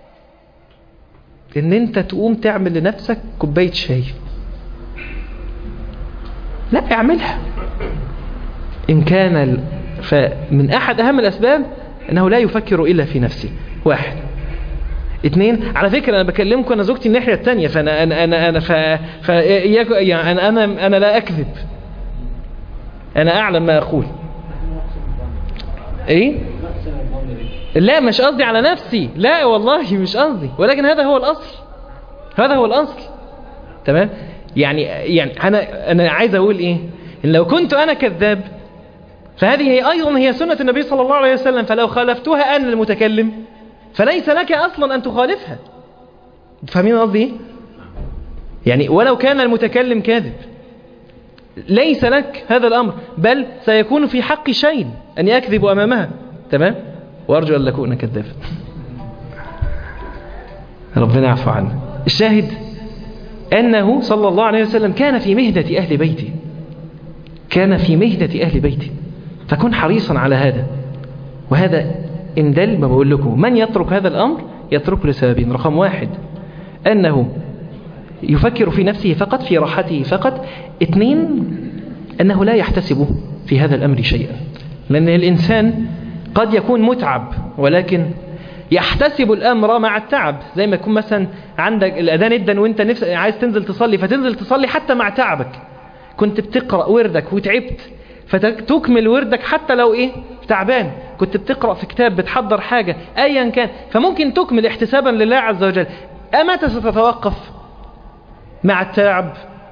ان انت تقوم تعمل لنفسك كوباية شاي لا اعملها ان كان ال... فمن احد اهم الاسباب انه لا يفكر الا في نفسه واحد اثنين على فكرة انا بكلمكم انا زوجتي الناحية التانية فانا انا انا انا ف... ف... يعني انا انا انا لا اكذب انا اعلم ما اقول ايه لا مش قصدي على نفسي لا والله مش قصدي ولكن هذا هو الاصل هذا هو الاصل تمام يعني يعني انا انا عايز اقول ايه إن لو كنت انا كذاب فهذه هي ايضا هي سنة النبي صلى الله عليه وسلم فلو خالفتها انا المتكلم فليس لك اصلا ان تخالفها فاهمين قصدي ايه يعني ولو كان المتكلم كاذب ليس لك هذا الامر بل سيكون في حق شيء ان يكذب امامها تمام وارجو ان لا اكون كذابا ربنا يعفو عنا الشاهد أنه صلى الله عليه وسلم كان في مهدة أهل بيته كان في مهدة أهل بيته فكن حريصا على هذا وهذا إن دل ما بقول لكم من يترك هذا الأمر يترك لسببين رقم واحد أنه يفكر في نفسه فقط في راحته فقط اثنين أنه لا يحتسب في هذا الأمر شيئا لأن الإنسان قد يكون متعب ولكن يحتسب الأمر مع التعب زي ما يكون مثلا عندك الأذان ادن وانت نفس عايز تنزل تصلي فتنزل تصلي حتى مع تعبك كنت بتقرأ وردك وتعبت فتكمل وردك حتى لو ايه تعبان كنت بتقرأ في كتاب بتحضر حاجة ايا كان فممكن تكمل احتسابا لله عز وجل أمتى ستتوقف مع التعب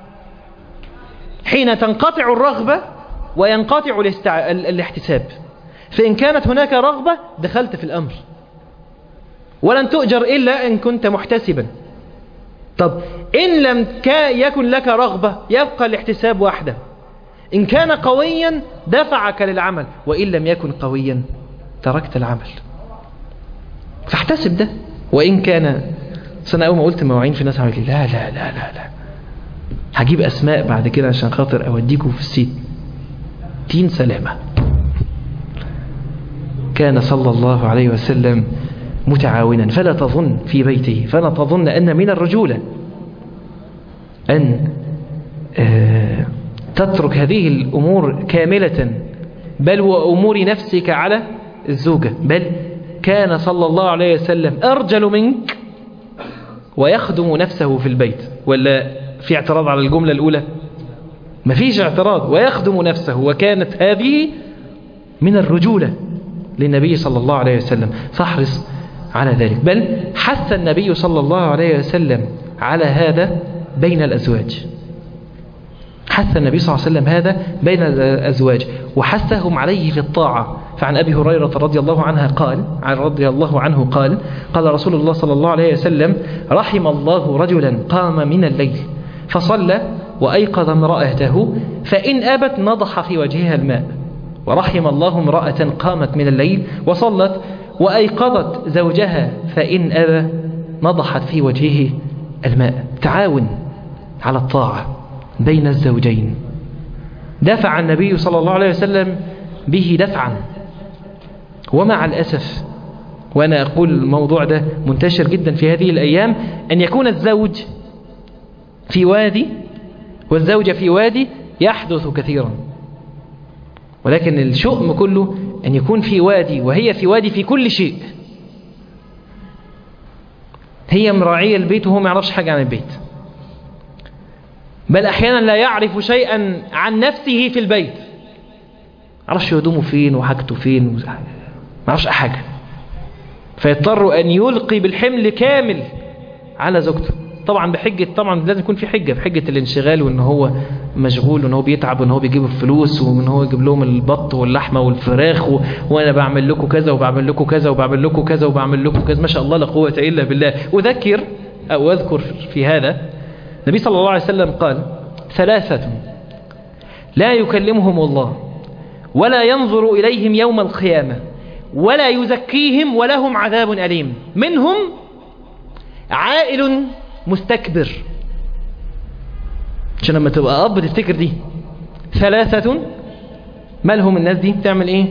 حين تنقطع الرغبة وينقطع الاستع... الاحتساب فإن كانت هناك رغبة دخلت في الأمر ولن تؤجر إلا إن كنت محتسبا طب إن لم يكن لك رغبة يبقى الاحتساب وحده إن كان قويا دفعك للعمل وإن لم يكن قويا تركت العمل فاحتسب ده وإن كان سنة أول ما قلت مواعين في ناس عملت لي لا لا لا لا لا هجيب أسماء بعد كده عشان خاطر أوديكم في السيت دين سلامة كان صلى الله عليه وسلم متعاونا فلا تظن في بيته فلا تظن أن من الرجولة أن تترك هذه الأمور كاملة بل وأمور نفسك على الزوجة بل كان صلى الله عليه وسلم أرجل منك ويخدم نفسه في البيت ولا في اعتراض على الجملة الأولى مفيش اعتراض ويخدم نفسه وكانت هذه من الرجولة للنبي صلى الله عليه وسلم فاحرص على ذلك بل حث النبي صلى الله عليه وسلم على هذا بين الأزواج حث النبي صلى الله عليه وسلم هذا بين الأزواج وحثهم عليه في الطاعة فعن أبي هريرة رضي الله عنها قال عن رضي الله عنه قال قال رسول الله صلى الله عليه وسلم رحم الله رجلا قام من الليل فصلى وأيقظ امرأته فإن أبت نضح في وجهها الماء ورحم الله امرأة قامت من الليل وصلت وأيقظت زوجها فإن أبى نضحت في وجهه الماء تعاون على الطاعة بين الزوجين دفع النبي صلى الله عليه وسلم به دفعا ومع الأسف وأنا أقول الموضوع ده منتشر جدا في هذه الأيام أن يكون الزوج في وادي والزوجة في وادي يحدث كثيرا ولكن الشؤم كله أن يكون في وادي وهي في وادي في كل شيء هي مراعية البيت وهو ما يعرفش حاجة عن البيت بل أحيانا لا يعرف شيئا عن نفسه في البيت ما يعرفش هدومه فين وحاجته فين ما يعرفش حاجة فيضطر أن يلقي بالحمل كامل على زوجته طبعا بحجة طبعا لازم يكون في حجة بحجة الانشغال وان هو مشغول وان هو بيتعب وان هو بيجيب الفلوس وان هو يجيب لهم البط واللحمة والفراخ و... وانا بعمل لكم كذا وبعمل لكم كذا وبعمل لكم كذا وبعمل لكم كذا ما شاء الله لا قوة الا بالله اذكر او اذكر في هذا النبي صلى الله عليه وسلم قال ثلاثة لا يكلمهم الله ولا ينظر إليهم يوم القيامة ولا يزكيهم ولهم عذاب أليم منهم عائل مستكبر عشان لما تبقى أب تفتكر دي ثلاثة مالهم الناس دي بتعمل ايه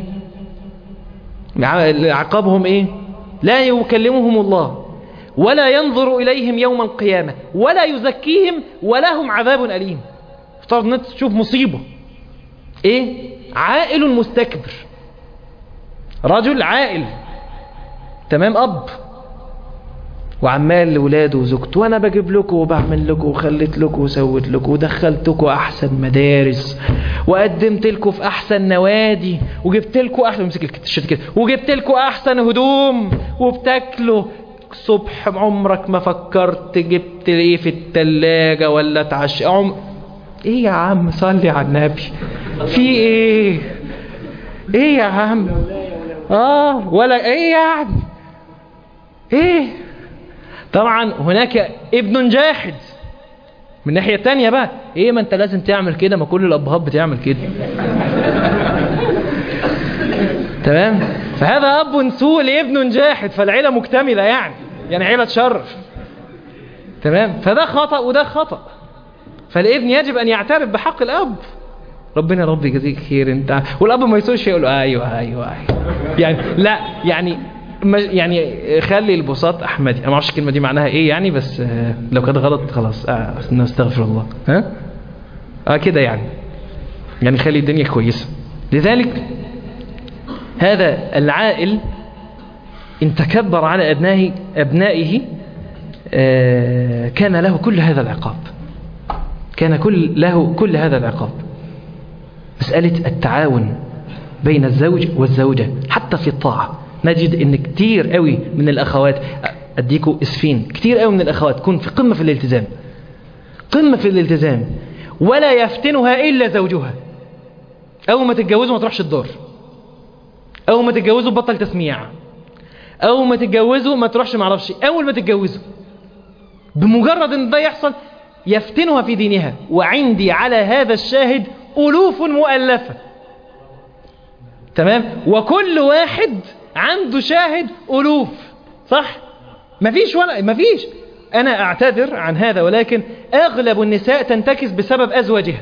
عقابهم ايه لا يكلمهم الله ولا ينظر إليهم يوم القيامة ولا يزكيهم ولهم عذاب أليم افترض انك تشوف مصيبة ايه عائل مستكبر رجل عائل تمام أب وعمال لولاده وزوجته وانا بجيب لكم وبعمل لكم وخليت لكم وسويت لكم ودخلتكم احسن مدارس وقدمت لكم في احسن نوادي وجبت لكم احسن مسك الشت كده وجبت لكم احسن هدوم وبتاكلوا الصبح عمرك ما فكرت جبت ايه في التلاجة ولا اتعشى عم... ايه يا عم صلي على النبي في ايه ايه يا عم اه ولا ايه يعني ايه طبعا هناك ابن جاحد من الناحية التانية بقى ايه ما انت لازم تعمل كده ما كل الابهات بتعمل كده تمام فهذا اب سوء لابن جاحد فالعيلة مكتملة يعني يعني عيلة تشرف تمام فده خطأ وده خطأ فالابن يجب ان يعترف بحق الاب ربنا ربي يجزيك خير انت والاب ما يسويش يقول ايوه ايوه ايوه يعني لا يعني يعني خلي البساط احمدي انا ما اعرفش الكلمه دي معناها ايه يعني بس لو كانت غلط خلاص آه نستغفر الله ها اه كده يعني يعني خلي الدنيا كويسه لذلك هذا العائل ان تكبر على ابنائه ابنائه آه كان له كل هذا العقاب كان كل له كل هذا العقاب مسألة التعاون بين الزوج والزوجة حتى في الطاعة نجد ان كتير قوي من الاخوات اديكوا اسفين كتير قوي من الاخوات تكون في قمة في الالتزام قمة في الالتزام ولا يفتنها الا زوجها اول ما تتجوزوا ما تروحش الدار اول ما تتجوزوا بطل تسميع اول ما تتجوزوا ما تروحش معرفش اول ما تتجوزوا بمجرد ان ده يحصل يفتنها في دينها وعندي على هذا الشاهد ألوف مؤلفة تمام وكل واحد عنده شاهد ألوف صح مفيش ولا مفيش أنا أعتذر عن هذا ولكن أغلب النساء تنتكس بسبب أزواجها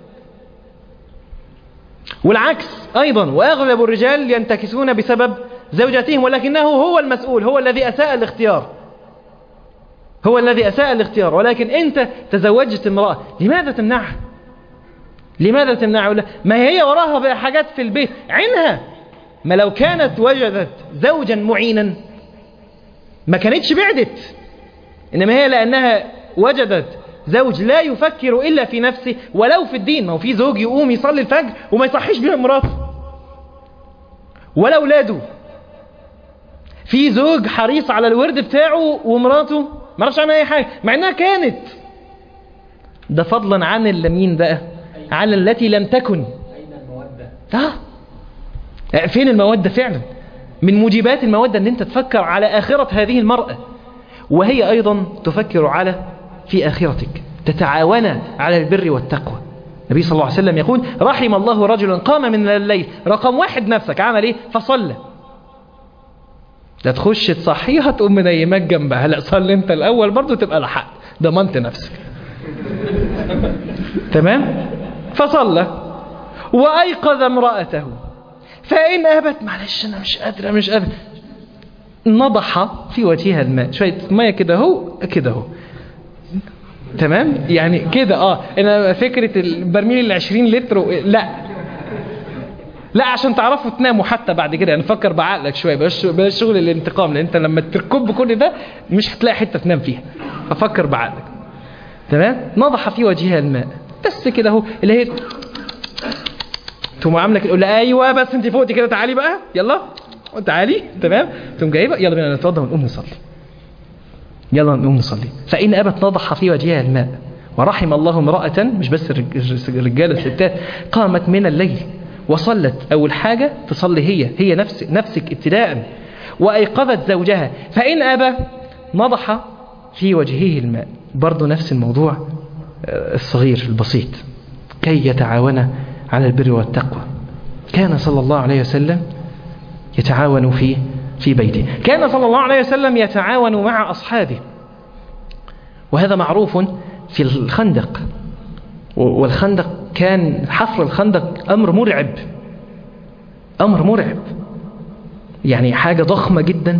والعكس أيضا وأغلب الرجال ينتكسون بسبب زوجاتهم ولكنه هو المسؤول هو الذي أساء الاختيار هو الذي أساء الاختيار ولكن أنت تزوجت امرأة لماذا تمنعها لماذا تمنعها ما هي وراها بقى حاجات في البيت عينها ما لو كانت وجدت زوجا معينا ما كانتش بعدت إنما هي لأنها وجدت زوج لا يفكر إلا في نفسه ولو في الدين ما هو في زوج يقوم يصلي الفجر وما يصحيش بها مراته ولا أولاده في زوج حريص على الورد بتاعه ومراته ما عرفش عنها أي حاجة مع إنها كانت ده فضلا عن اللمين بقى على التي لم تكن أين المودة آه. فين المودة فعلا من موجبات المودة ان انت تفكر على آخرة هذه المرأة وهي أيضا تفكر على في آخرتك تتعاون على البر والتقوى النبي صلى الله عليه وسلم يقول رحم الله رجلا قام من الليل رقم واحد نفسك عمل ايه فصلى لا تخش تصحيها تقوم منيمك جنبها لا صلي انت الاول برضو تبقى لحقت ضمنت نفسك تمام فصلى وأيقظ امرأته فإن أبت معلش أنا مش قادرة مش قادرة نضح في وجهها الماء شوية مية كده اهو كده اهو تمام يعني كده اه انا فكرة البرميل ال 20 لتر و... لا لا عشان تعرفوا تناموا حتى بعد كده يعني فكر بعقلك شويه بلاش بلاش شغل الانتقام لان انت لما تركب كل ده مش هتلاقي حته تنام فيها ففكر بعقلك تمام نضح في وجهها الماء بس كده اهو اللي هي تقوم عامله كده تقول لها ايوه بس انت فوقتي كده تعالي بقى يلا تعالي تمام تقوم جايبه يلا بينا نتوضى ونقوم نصلي يلا نقوم نصلي فإن أبت نضح في وجهها الماء ورحم الله امرأة مش بس الرجالة الستات قامت من الليل وصلت أول حاجة تصلي هي هي نفس نفسك ابتداء وأيقظت زوجها فإن أبى نضح في وجهه الماء برضه نفس الموضوع الصغير البسيط كي يتعاون على البر والتقوى كان صلى الله عليه وسلم يتعاون في في بيته كان صلى الله عليه وسلم يتعاون مع أصحابه وهذا معروف في الخندق والخندق كان حفر الخندق أمر مرعب أمر مرعب يعني حاجة ضخمة جدا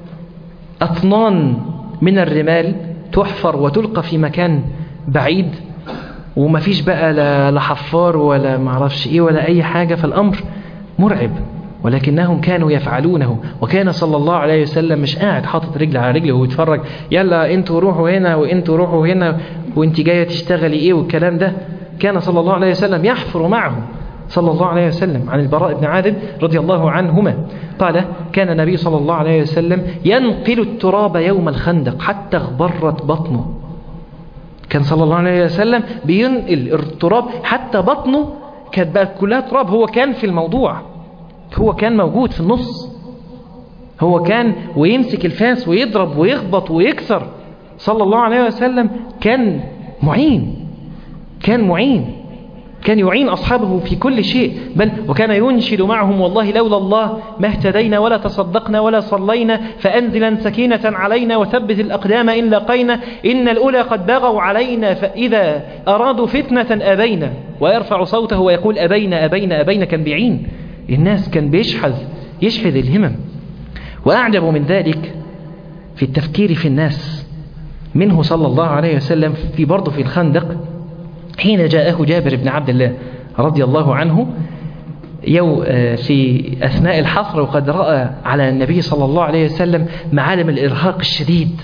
أطنان من الرمال تحفر وتلقى في مكان بعيد وما فيش بقى لا حفار ولا معرفش ايه ولا اي حاجة فالامر مرعب ولكنهم كانوا يفعلونه وكان صلى الله عليه وسلم مش قاعد حاطط رجل على رجله ويتفرج يلا انتوا روحوا هنا وانتوا روحوا هنا وانت جايه تشتغلي ايه والكلام ده كان صلى الله عليه وسلم يحفر معهم صلى الله عليه وسلم عن البراء بن عازب رضي الله عنهما قال كان النبي صلى الله عليه وسلم ينقل التراب يوم الخندق حتى اغبرت بطنه كان صلى الله عليه وسلم بينقل التراب حتى بطنه كانت بقى كلها تراب هو كان في الموضوع هو كان موجود في النص هو كان ويمسك الفاس ويضرب ويخبط ويكسر صلى الله عليه وسلم كان معين كان معين كان يعين أصحابه في كل شيء بل وكان ينشد معهم والله لولا الله ما اهتدينا ولا تصدقنا ولا صلينا فأنزلا سكينة علينا وثبت الأقدام إن لقينا إن الأولى قد بغوا علينا فإذا أرادوا فتنة أبينا ويرفع صوته ويقول أبينا أبينا أبينا كان بيعين الناس كان بيشحذ يشحذ الهمم وأعجب من ذلك في التفكير في الناس منه صلى الله عليه وسلم في برضه في الخندق حين جاءه جابر بن عبد الله رضي الله عنه يو في أثناء الحفر وقد رأى على النبي صلى الله عليه وسلم معالم الإرهاق الشديد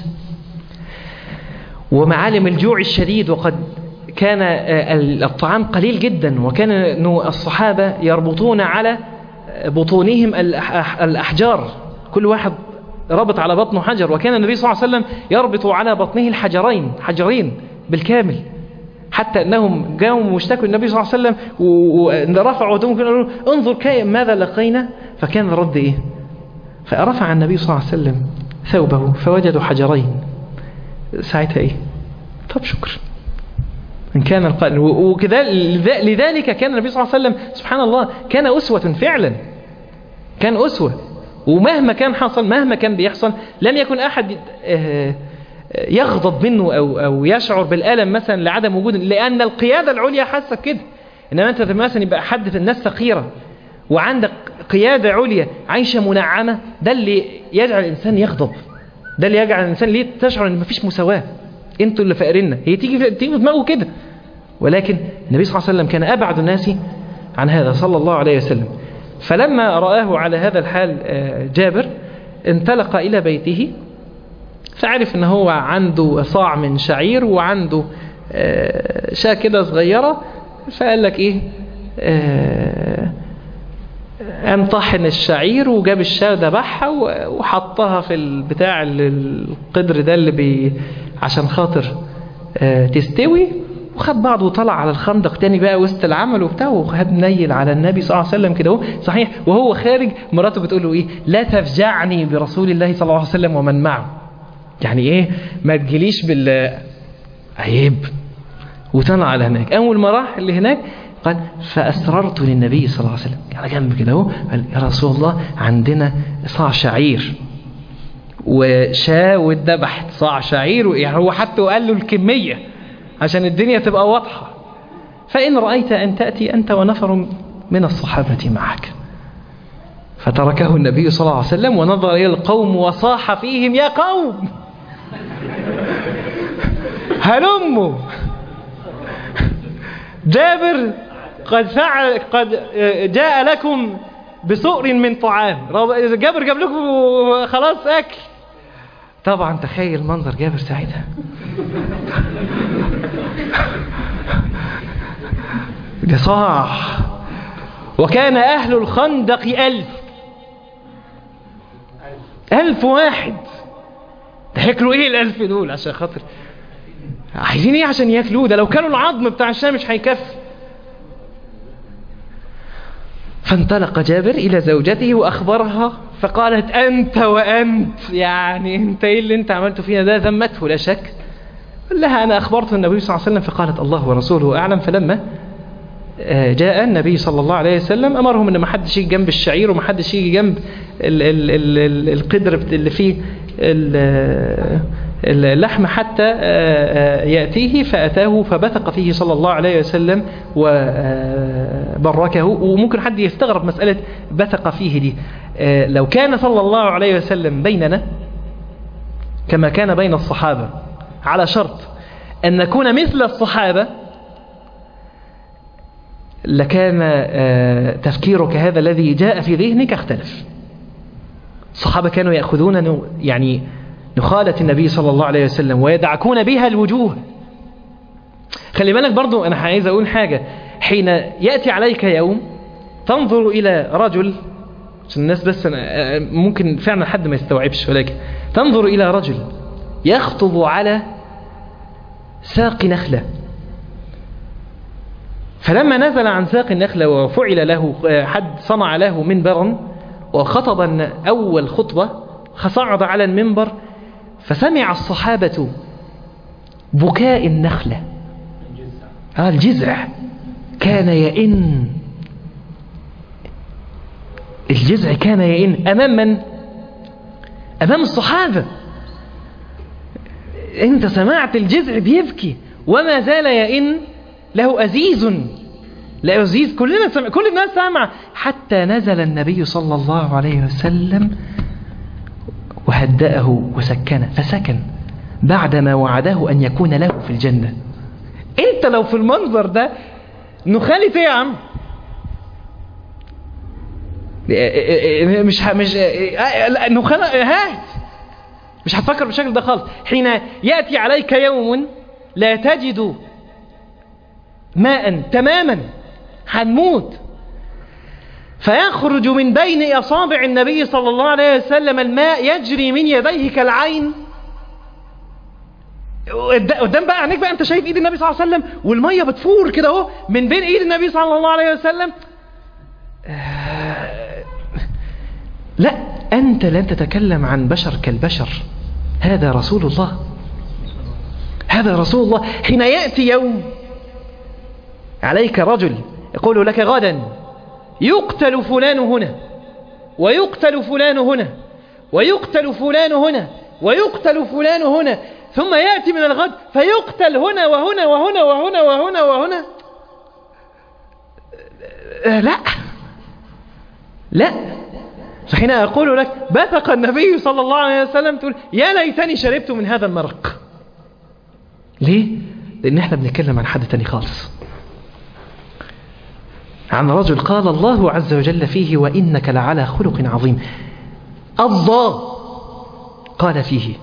ومعالم الجوع الشديد وقد كان الطعام قليل جدا وكان الصحابة يربطون على بطونهم الأحجار كل واحد ربط على بطنه حجر وكان النبي صلى الله عليه وسلم يربط على بطنه الحجرين حجرين بالكامل حتى انهم جاءوا واشتكوا النبي صلى الله عليه وسلم ورفعوا ودهم قالوا انظر كي ماذا لقينا فكان الرد ايه فرفع النبي صلى الله عليه وسلم ثوبه فوجدوا حجرين ساعتها ايه طب شكر إن كان القائل وكذا لذلك كان النبي صلى الله عليه وسلم سبحان الله كان أسوة فعلا كان أسوة ومهما كان حصل مهما كان بيحصل لم يكن أحد يغضب منه أو, أو يشعر بالألم مثلا لعدم وجود لأن القيادة العليا حاسة كده إنما أنت مثلا يبقى حد في الناس فقيرة وعندك قيادة عليا عايشة منعمة ده اللي يجعل الإنسان يغضب ده اللي يجعل الإنسان ليه تشعر إن مفيش مساواة انتوا اللي فقرنا هي تيجي في تيجي في دماغه كده ولكن النبي صلى الله عليه وسلم كان أبعد الناس عن هذا صلى الله عليه وسلم فلما رآه على هذا الحال جابر انطلق إلى بيته فعرف ان هو عنده صاع من شعير وعنده شاة كده صغيرة فقال لك ايه قام طحن الشعير وجاب الشاة ذبحها وحطها في البتاع القدر ده اللي بي عشان خاطر تستوي وخد بعضه وطلع على الخندق تاني بقى وسط العمل وبتاع وخد نيل على النبي صلى الله عليه وسلم كده صحيح وهو خارج مراته بتقول له ايه لا تفجعني برسول الله صلى الله عليه وسلم ومن معه يعني ايه ما تجيليش بال عيب وطلع على هناك اول ما راح اللي هناك قال فاسررت للنبي صلى الله عليه وسلم على جنب كده اهو قال يا رسول الله عندنا صاع شعير وشاة واتذبحت صاع شعير يعني هو حتى قال له الكمية عشان الدنيا تبقى واضحة فإن رأيت أن تأتي أنت ونفر من الصحابة معك فتركه النبي صلى الله عليه وسلم ونظر إلى القوم وصاح فيهم يا قوم هلموا جابر قد فعل قد جاء لكم بسؤر من طعام جابر جاب لكم خلاص أكل طبعا تخيل منظر جابر ساعتها ده صاح وكان أهل الخندق ألف ألف واحد تحكروا إيه الألف دول عشان خاطر عايزين إيه عشان ياكلوه ده لو كانوا العظم بتاع الشام مش هيكفي فانطلق جابر إلى زوجته وأخبرها فقالت أنت وأنت يعني أنت إيه اللي أنت عملته فينا ده ذمته لا شك قال لها أنا أخبرت النبي صلى الله عليه وسلم فقالت الله ورسوله أعلم فلما جاء النبي صلى الله عليه وسلم أمرهم أن ما حدش يجي جنب الشعير وما حدش يجي جنب ال ال ال ال القدر اللي فيه اللحم حتى يأتيه فأتاه فبثق فيه صلى الله عليه وسلم وبركه وممكن حد يستغرب مسألة بثق فيه دي لو كان صلى الله عليه وسلم بيننا كما كان بين الصحابة على شرط أن نكون مثل الصحابة لكان تفكيرك هذا الذي جاء في ذهنك اختلف الصحابة كانوا يأخذون يعني نخالة النبي صلى الله عليه وسلم ويدعكون بها الوجوه خلي بالك برضو أنا عايز أقول حاجة حين يأتي عليك يوم تنظر إلى رجل عشان الناس بس أنا ممكن فعلا حد ما يستوعبش ولكن تنظر إلى رجل يخطب على ساق نخلة فلما نزل عن ساق النخلة وفعل له حد صنع له منبرا وخطب أول خطبة صعد على المنبر فسمع الصحابة بكاء النخلة آه الجزع كان يئن الجزع كان يئن أمام من؟ أمام الصحابة أنت سمعت الجزع بيبكي وما زال يئن له أزيز لا أزيز كلنا سمع كل الناس سمع حتى نزل النبي صلى الله عليه وسلم وهدأه وسكنه فسكن بعدما وعده أن يكون له في الجنة انت لو في المنظر ده نخالف ايه يا عم مش ه... مش لا نخال هات مش هتفكر بالشكل ده خالص حين يأتي عليك يوم لا تجد ماء تماما هنموت فيخرج من بين أصابع النبي صلى الله عليه وسلم الماء يجري من يديه كالعين قدام بقى عينيك بقى انت شايف ايد النبي صلى الله عليه وسلم والميه بتفور كده اهو من بين ايد النبي صلى الله عليه وسلم لا انت لن تتكلم عن بشر كالبشر هذا رسول الله هذا رسول الله حين ياتي يوم عليك رجل يقول لك غدا يقتل فلان هنا ويقتل فلان هنا ويقتل فلان هنا ويقتل فلان هنا ثم يأتي من الغد فيقتل هنا وهنا وهنا وهنا وهنا وهنا لا لا فحين أقول لك بثق النبي صلى الله عليه وسلم تقول يا ليتني شربت من هذا المرق ليه؟ لأن احنا بنتكلم عن حد تاني خالص عن رجل قال الله عز وجل فيه وإنك لعلى خلق عظيم الله قال فيه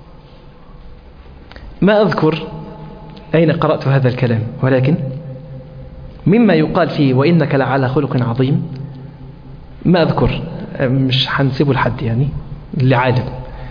ما أذكر أين قرأت هذا الكلام ولكن مما يقال فيه وإنك لعلى خلق عظيم ما أذكر مش هنسيبه لحد يعني لعالم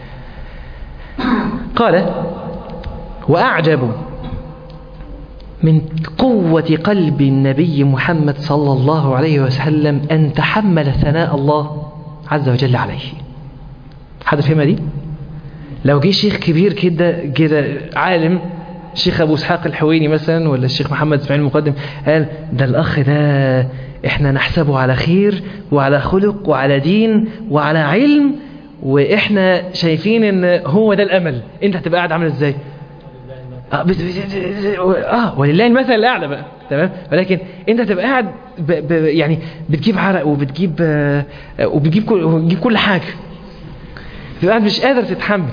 قال وأعجب من قوة قلب النبي محمد صلى الله عليه وسلم أن تحمل ثناء الله عز وجل عليه حد فهمها دي؟ لو جه شيخ كبير كده كده عالم الشيخ ابو اسحاق الحويني مثلا ولا الشيخ محمد اسماعيل المقدم قال ده الاخ ده احنا نحسبه على خير وعلى خلق وعلى دين وعلى علم واحنا شايفين ان هو ده الامل انت هتبقى قاعد عامل ازاي اه, بت- بت- آه ولله المثل الاعلى بقى تمام ولكن انت تبقى قاعد ب... ب... يعني بتجيب عرق وبتجيب آه، آه، وبتجيب كل وبتجيب كل حاجه تبقى قاعد مش قادر تتحمل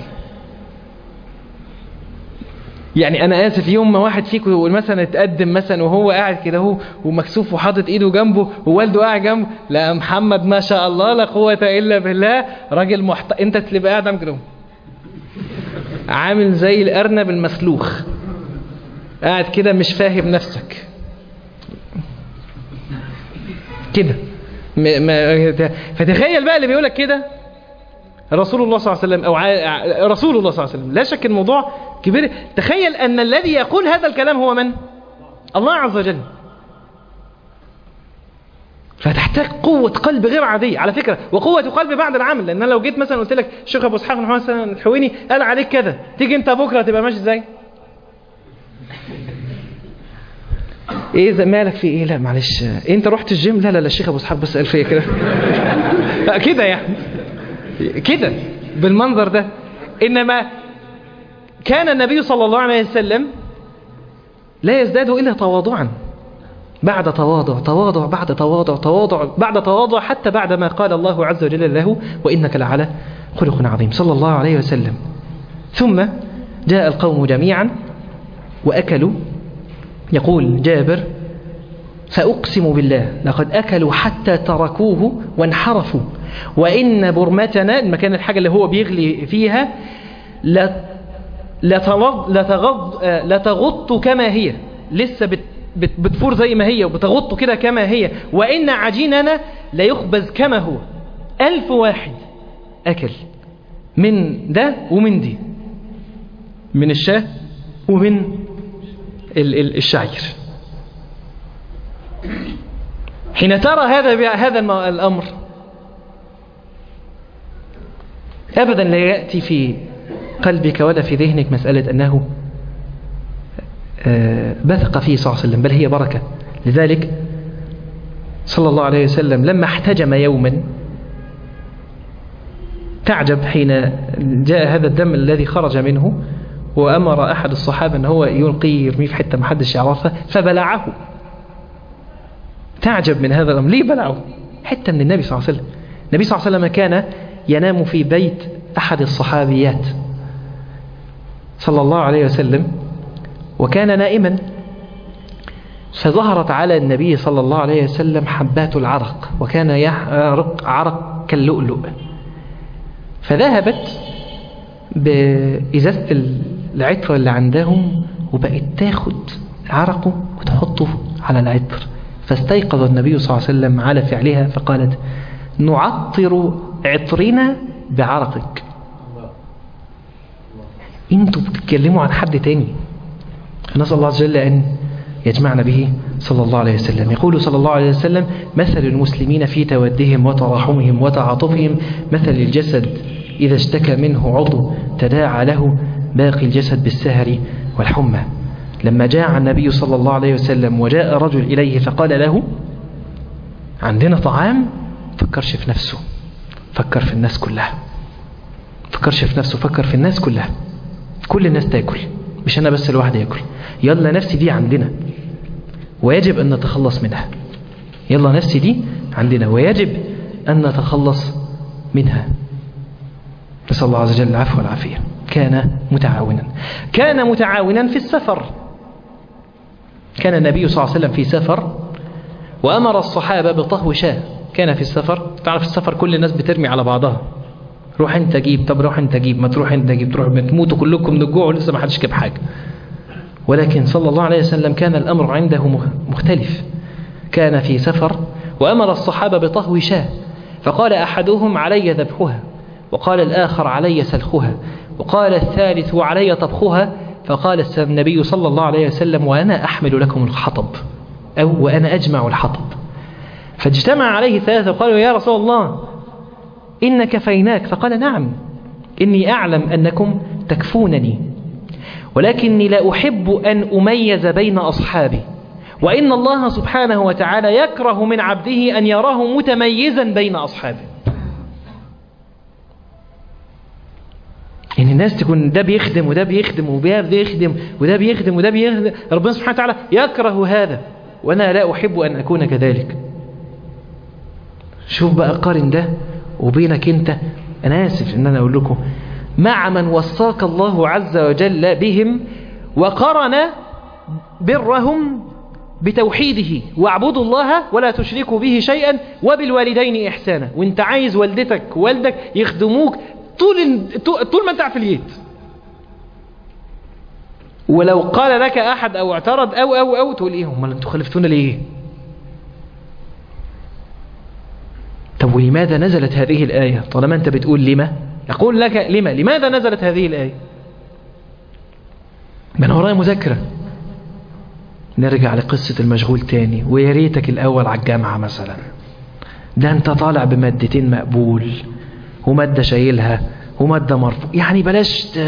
يعني انا اسف يوم ما واحد فيكم يقول مثلا اتقدم مثلا وهو قاعد كده اهو ومكسوف وحاطط ايده جنبه ووالده قاعد جنبه لا محمد ما شاء الله لا قوه الا بالله راجل محت... انت تبقى قاعد عامل كده اهو. عامل زي الارنب المسلوخ قاعد كده مش فاهم نفسك كده م- ما- فتخيل بقى اللي بيقولك كده رسول الله صلى الله عليه وسلم او ع- رسول الله صلى الله عليه وسلم لا شك الموضوع كبير تخيل ان الذي يقول هذا الكلام هو من الله عز وجل فتحتاج قوة قلب غير عادية على فكرة وقوة قلب بعد العمل لأن أنا لو جيت مثلا قلت لك الشيخ أبو إسحاق بن محمد مثلا الحويني قال عليك كذا تيجي أنت بكرة تبقى ماشي إزاي؟ ايه زي مالك في ايه لا معلش إيه انت رحت الجيم لا لا لا الشيخ ابو اسحاق بس قال فيا كده لا كده يعني كده بالمنظر ده انما كان النبي صلى الله عليه وسلم لا يزداد الا تواضعا بعد تواضع تواضع بعد تواضع تواضع بعد تواضع حتى بعد ما قال الله عز وجل له وانك لعلى خلق عظيم صلى الله عليه وسلم ثم جاء القوم جميعا واكلوا يقول جابر فأقسم بالله لقد أكلوا حتى تركوه وانحرفوا وإن برمتنا المكان الحاجة اللي هو بيغلي فيها لا لتغض, لتغض, آه، لتغط كما هي لسه بت بت بتفور زي ما هي وبتغط كده كما هي وإن عجيننا ليخبز كما هو ألف واحد أكل من ده ومن دي من الشاه ومن ال- ال- الشعير حين ترى هذا ب- هذا الم- الأمر أبدا لا يأتي في قلبك ولا في ذهنك مسألة أنه آه، بثق فيه صلى الله عليه وسلم بل هي بركة لذلك صلى الله عليه وسلم لما احتجم يوما تعجب حين جاء هذا الدم الذي خرج منه وأمر أحد الصحابة أن هو يلقي يرميه في حتة محدش يعرفها فبلعه تعجب من هذا الأمر ليه بلعه حتة من النبي صلى الله عليه وسلم النبي صلى الله عليه وسلم كان ينام في بيت أحد الصحابيات صلى الله عليه وسلم وكان نائما فظهرت على النبي صلى الله عليه وسلم حبات العرق وكان يعرق عرق كاللؤلؤ فذهبت بإزازة العطر اللي عندهم وبقت تاخد عرقه وتحطه على العطر فاستيقظ النبي صلى الله عليه وسلم على فعلها فقالت نعطر عطرنا بعرقك انتوا بتتكلموا عن حد تاني نسأل الله عز وجل أن يجمعنا به صلى الله عليه وسلم يقول صلى الله عليه وسلم مثل المسلمين في تودهم وتراحمهم وتعاطفهم مثل الجسد إذا اشتكى منه عضو تداعى له باقي الجسد بالسهر والحمى لما جاء النبي صلى الله عليه وسلم وجاء رجل إليه فقال له عندنا طعام فكرش في نفسه فكر في الناس كلها فكرش في نفسه فكر في الناس كلها كل الناس تاكل مش أنا بس الواحد ياكل يلا نفسي دي عندنا ويجب أن نتخلص منها يلا نفسي دي عندنا ويجب أن نتخلص منها نسأل الله عز وجل العفو والعافية كان متعاونا كان متعاونا في السفر كان النبي صلى الله عليه وسلم في سفر وأمر الصحابة بطهو شاه كان في السفر تعرف السفر كل الناس بترمي على بعضها روح انت جيب طب روح انت جيب ما تروح انت جيب تروح تموتوا كلكم من الجوع ولسه ما حدش جاب حاجه ولكن صلى الله عليه وسلم كان الامر عنده مختلف كان في سفر وامر الصحابه بطهو شاه فقال احدهم علي ذبحها وقال الاخر علي سلخها وقال الثالث وعلي طبخها فقال النبي صلى الله عليه وسلم وانا احمل لكم الحطب او وانا اجمع الحطب فاجتمع عليه ثلاثه وقالوا يا رسول الله إن كفيناك فقال نعم إني أعلم أنكم تكفونني ولكني لا أحب أن أميز بين أصحابي وإن الله سبحانه وتعالى يكره من عبده أن يراه متميزا بين أصحابه ان الناس تكون ده بيخدم وده بيخدم وده بيخدم وده بيخدم وده بيخدم ربنا سبحانه وتعالى يكره هذا وانا لا احب ان اكون كذلك شوف بقى قارن ده وبينك انت انا اسف ان انا اقول لكم مع من وصاك الله عز وجل بهم وقرن برهم بتوحيده واعبدوا الله ولا تشركوا به شيئا وبالوالدين إحسانا وانت عايز والدتك ووالدك يخدموك طول طول ما انت في اليد ولو قال لك أحد أو اعترض أو أو أو تقول إيه هم انتوا خلفتونا ليه طب ولماذا نزلت هذه الآية طالما أنت بتقول لما يقول لك لما لماذا نزلت هذه الآية من ورايا مذاكرة نرجع لقصة المشغول تاني ويا ريتك الأول على الجامعة مثلا ده أنت طالع بمادتين مقبول ومادة شايلها ومادة مرفوع يعني بلاش ت...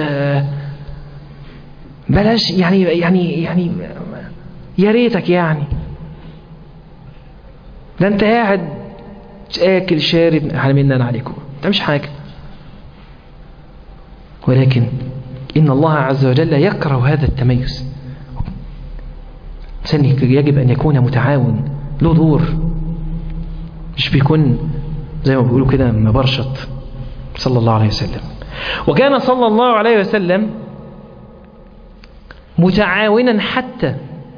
بلاش يعني يعني يعني يا ريتك يعني ده أنت قاعد آكل شارب حرمنا عليكم ده مش حاجة ولكن إن الله عز وجل يكره هذا التميز إنسان يجب أن يكون متعاون له دور مش بيكون زي ما بيقولوا كده مبرشط صلى الله عليه وسلم وكان صلى الله عليه وسلم متعاونا حتى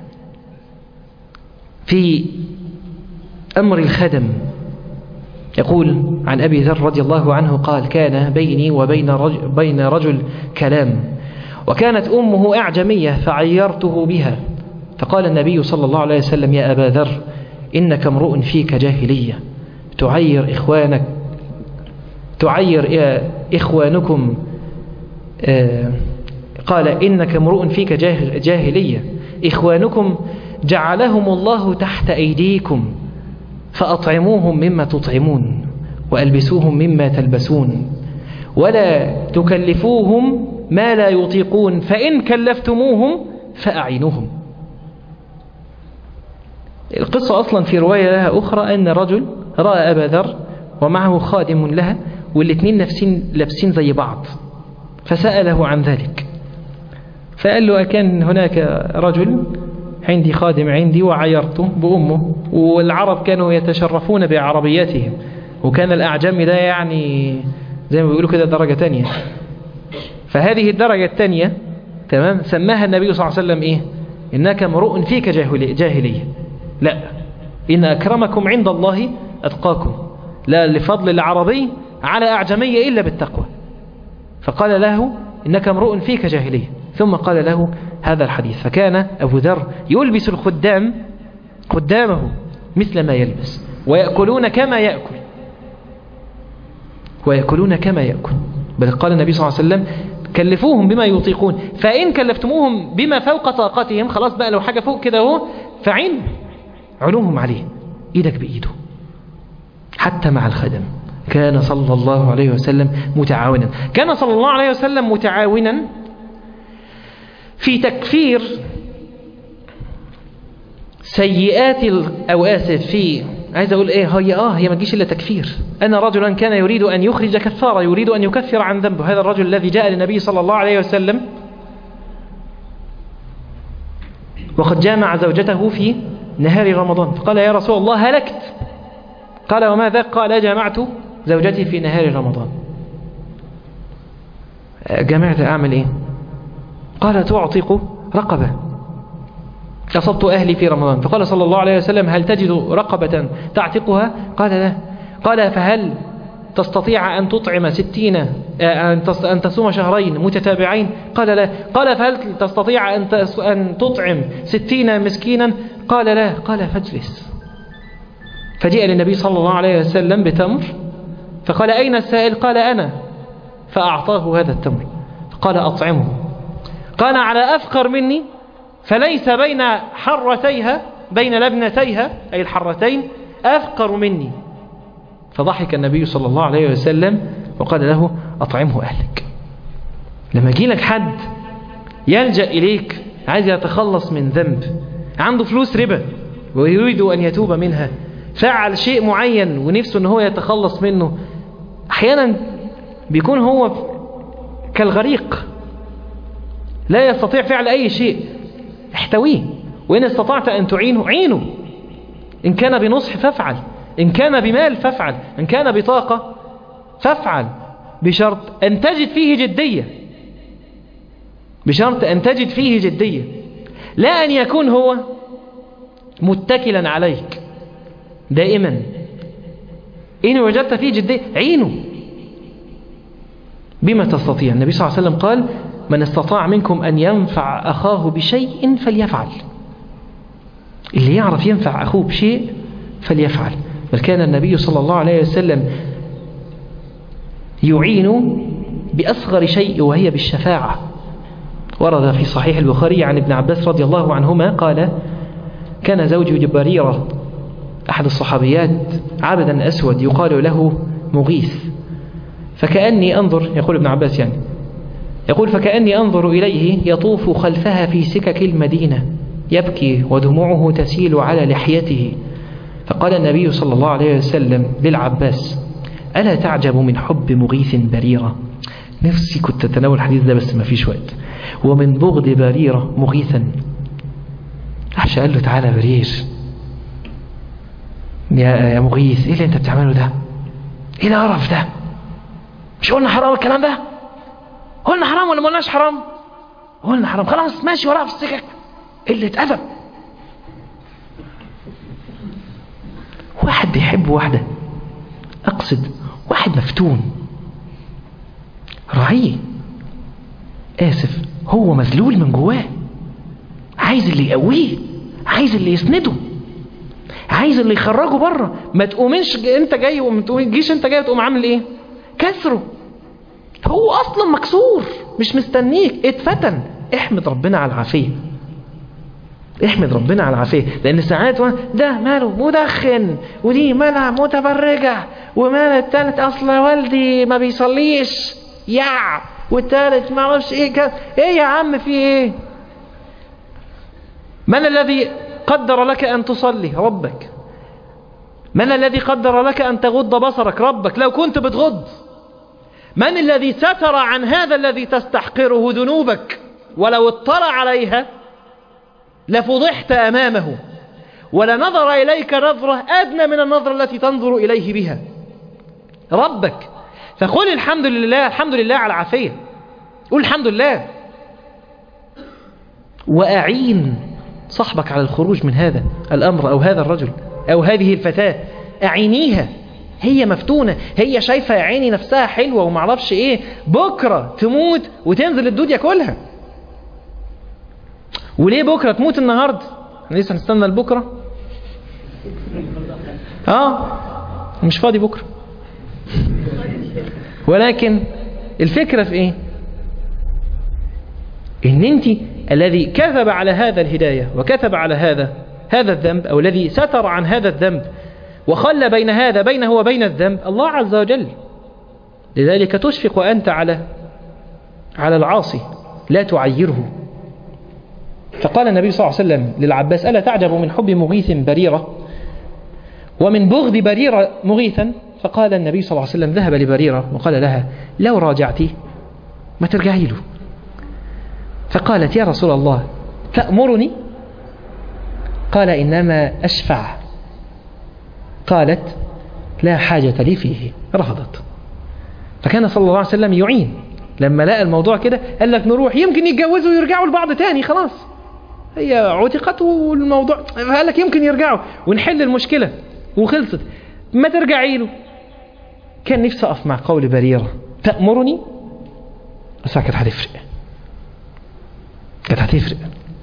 في أمر الخدم يقول عن أبي ذر رضي الله عنه قال كان بيني وبين رجل, بين رجل كلام وكانت أمه أعجمية فعيرته بها فقال النبي صلى الله عليه وسلم يا أبا ذر إنك امرؤ فيك جاهلية تعير إخوانك تعير إخوانكم قال إنك امرؤ فيك جاهلية إخوانكم جعلهم الله تحت أيديكم فأطعموهم مما تطعمون وألبسوهم مما تلبسون ولا تكلفوهم ما لا يطيقون فإن كلفتموهم فأعينوهم القصة أصلا في رواية لها أخرى أن رجل رأى أبا ذر ومعه خادم لها والاثنين نفسين لابسين زي بعض فسأله عن ذلك فقال له أكان هناك رجل عندي خادم عندي وعيرته بأمه والعرب كانوا يتشرفون بعربياتهم وكان الأعجم ده يعني زي ما بيقولوا كده درجة تانية فهذه الدرجة التانية تمام سماها النبي صلى الله عليه وسلم إيه إنك امرؤ فيك جاهلية لا إن أكرمكم عند الله أتقاكم لا لفضل العربي على أعجمية إلا بالتقوى فقال له إنك امرؤ فيك جاهلية ثم قال له هذا الحديث فكان أبو ذر يلبس الخدام خدامه مثل ما يلبس ويأكلون كما يأكل ويأكلون كما يأكل بل قال النبي صلى الله عليه وسلم كلفوهم بما يطيقون فإن كلفتموهم بما فوق طاقتهم خلاص بقى لو حاجة فوق كده اهو فعين علوهم عليه إيدك بإيده حتى مع الخدم كان صلى الله عليه وسلم متعاونا كان صلى الله عليه وسلم متعاونا في تكفير سيئات أو آسف في عايز أقول إيه هي آه هي ما تجيش إلا تكفير أن رجلا كان يريد أن يخرج كفارة يريد أن يكفر عن ذنبه هذا الرجل الذي جاء للنبي صلى الله عليه وسلم وقد جامع زوجته في نهار رمضان فقال يا رسول الله هلكت قال وما ذاك قال جامعت زوجتي في نهار رمضان جمعت أعمل إيه قال تعتق رقبة أصبت أهلي في رمضان فقال صلى الله عليه وسلم هل تجد رقبة تعتقها قال لا قال فهل تستطيع أن تطعم ستين أن تصوم شهرين متتابعين قال لا قال فهل تستطيع أن تطعم ستين مسكينا قال لا قال فاجلس فجاء للنبي صلى الله عليه وسلم بتمر فقال أين السائل قال أنا فأعطاه هذا التمر قال أطعمه قال على أفقر مني فليس بين حرتيها بين لبنتيها أي الحرتين أفقر مني فضحك النبي صلى الله عليه وسلم وقال له أطعمه أهلك لما يجي لك حد يلجأ إليك عايز يتخلص من ذنب عنده فلوس ربا ويريد أن يتوب منها فعل شيء معين ونفسه ان هو يتخلص منه احيانا بيكون هو كالغريق لا يستطيع فعل أي شيء احتويه وإن استطعت أن تعينه عينه إن كان بنصح فافعل إن كان بمال فافعل إن كان بطاقة فافعل بشرط أن تجد فيه جدية بشرط أن تجد فيه جدية لا أن يكون هو متكلا عليك دائما إن وجدت فيه جدية عينه بما تستطيع النبي صلى الله عليه وسلم قال من استطاع منكم أن ينفع أخاه بشيء فليفعل اللي يعرف ينفع أخوه بشيء فليفعل بل كان النبي صلى الله عليه وسلم يعين بأصغر شيء وهي بالشفاعة ورد في صحيح البخاري عن ابن عباس رضي الله عنهما قال كان زوج بريرة أحد الصحابيات عبدا أسود يقال له مغيث فكأني أنظر يقول ابن عباس يعني يقول فكأني أنظر إليه يطوف خلفها في سكك المدينة يبكي ودموعه تسيل على لحيته فقال النبي صلى الله عليه وسلم للعباس ألا تعجب من حب مغيث بريرة نفسي كنت أتناول الحديث ده بس ما فيش وقت ومن بغض بريرة مغيثا عشان قال له تعالى برير يا يا مغيث ايه اللي انت بتعمله ده ايه القرف ده مش قلنا حرام الكلام ده قلنا حرام ولا ما قلناش حرام قلنا حرام خلاص ماشي وراها في السكك اللي اتأذى واحد بيحب واحدة أقصد واحد مفتون راعيه آسف هو مذلول من جواه عايز اللي يقويه عايز اللي يسنده عايز اللي يخرجه بره ما تقومش انت جاي وما تجيش انت جاي تقوم عامل ايه كسره هو اصلا مكسور مش مستنيك اتفتن احمد ربنا على العافيه احمد ربنا على العافيه لان ساعات ده ماله مدخن ودي مالها متبرجه ومال التالت اصل والدي ما بيصليش يع والتالت ما اعرفش ايه كده ايه يا عم في ايه من الذي قدر لك ان تصلي ربك من الذي قدر لك ان تغض بصرك ربك لو كنت بتغض من الذي ستر عن هذا الذي تستحقره ذنوبك ولو اطلع عليها لفضحت أمامه ولنظر إليك نظرة أدنى من النظرة التي تنظر إليه بها ربك فقل الحمد لله الحمد لله على العافية قل الحمد لله وأعين صاحبك على الخروج من هذا الأمر أو هذا الرجل أو هذه الفتاة أعينيها هي مفتونة هي شايفة يا عيني نفسها حلوة ومعرفش ايه بكرة تموت وتنزل الدود ياكلها وليه بكرة تموت النهاردة احنا لسه هنستنى لبكرة اه مش فاضي بكرة ولكن الفكرة في ايه ان انت الذي كذب على هذا الهداية وكتب على هذا هذا الذنب او الذي ستر عن هذا الذنب وخلى بين هذا بينه وبين الذنب الله عز وجل لذلك تشفق أنت على على العاصي لا تعيره فقال النبي صلى الله عليه وسلم للعباس ألا تعجب من حب مغيث بريرة ومن بغض بريرة مغيثا فقال النبي صلى الله عليه وسلم ذهب لبريرة وقال لها لو راجعتي ما ترجعي له فقالت يا رسول الله تأمرني قال إنما أشفع قالت لا حاجة لي فيه رفضت فكان صلى الله عليه وسلم يعين لما لقى الموضوع كده قال لك نروح يمكن يتجوزوا ويرجعوا لبعض تاني خلاص هي عتقت والموضوع فقال لك يمكن يرجعوا ونحل المشكلة وخلصت ما ترجعي له كان نفسي أقف مع قول بريرة تأمرني بس كانت هتفرق كانت هتفرق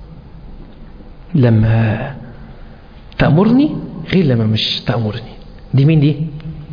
لما تأمرني غير لما مش تأمرني دي مين دي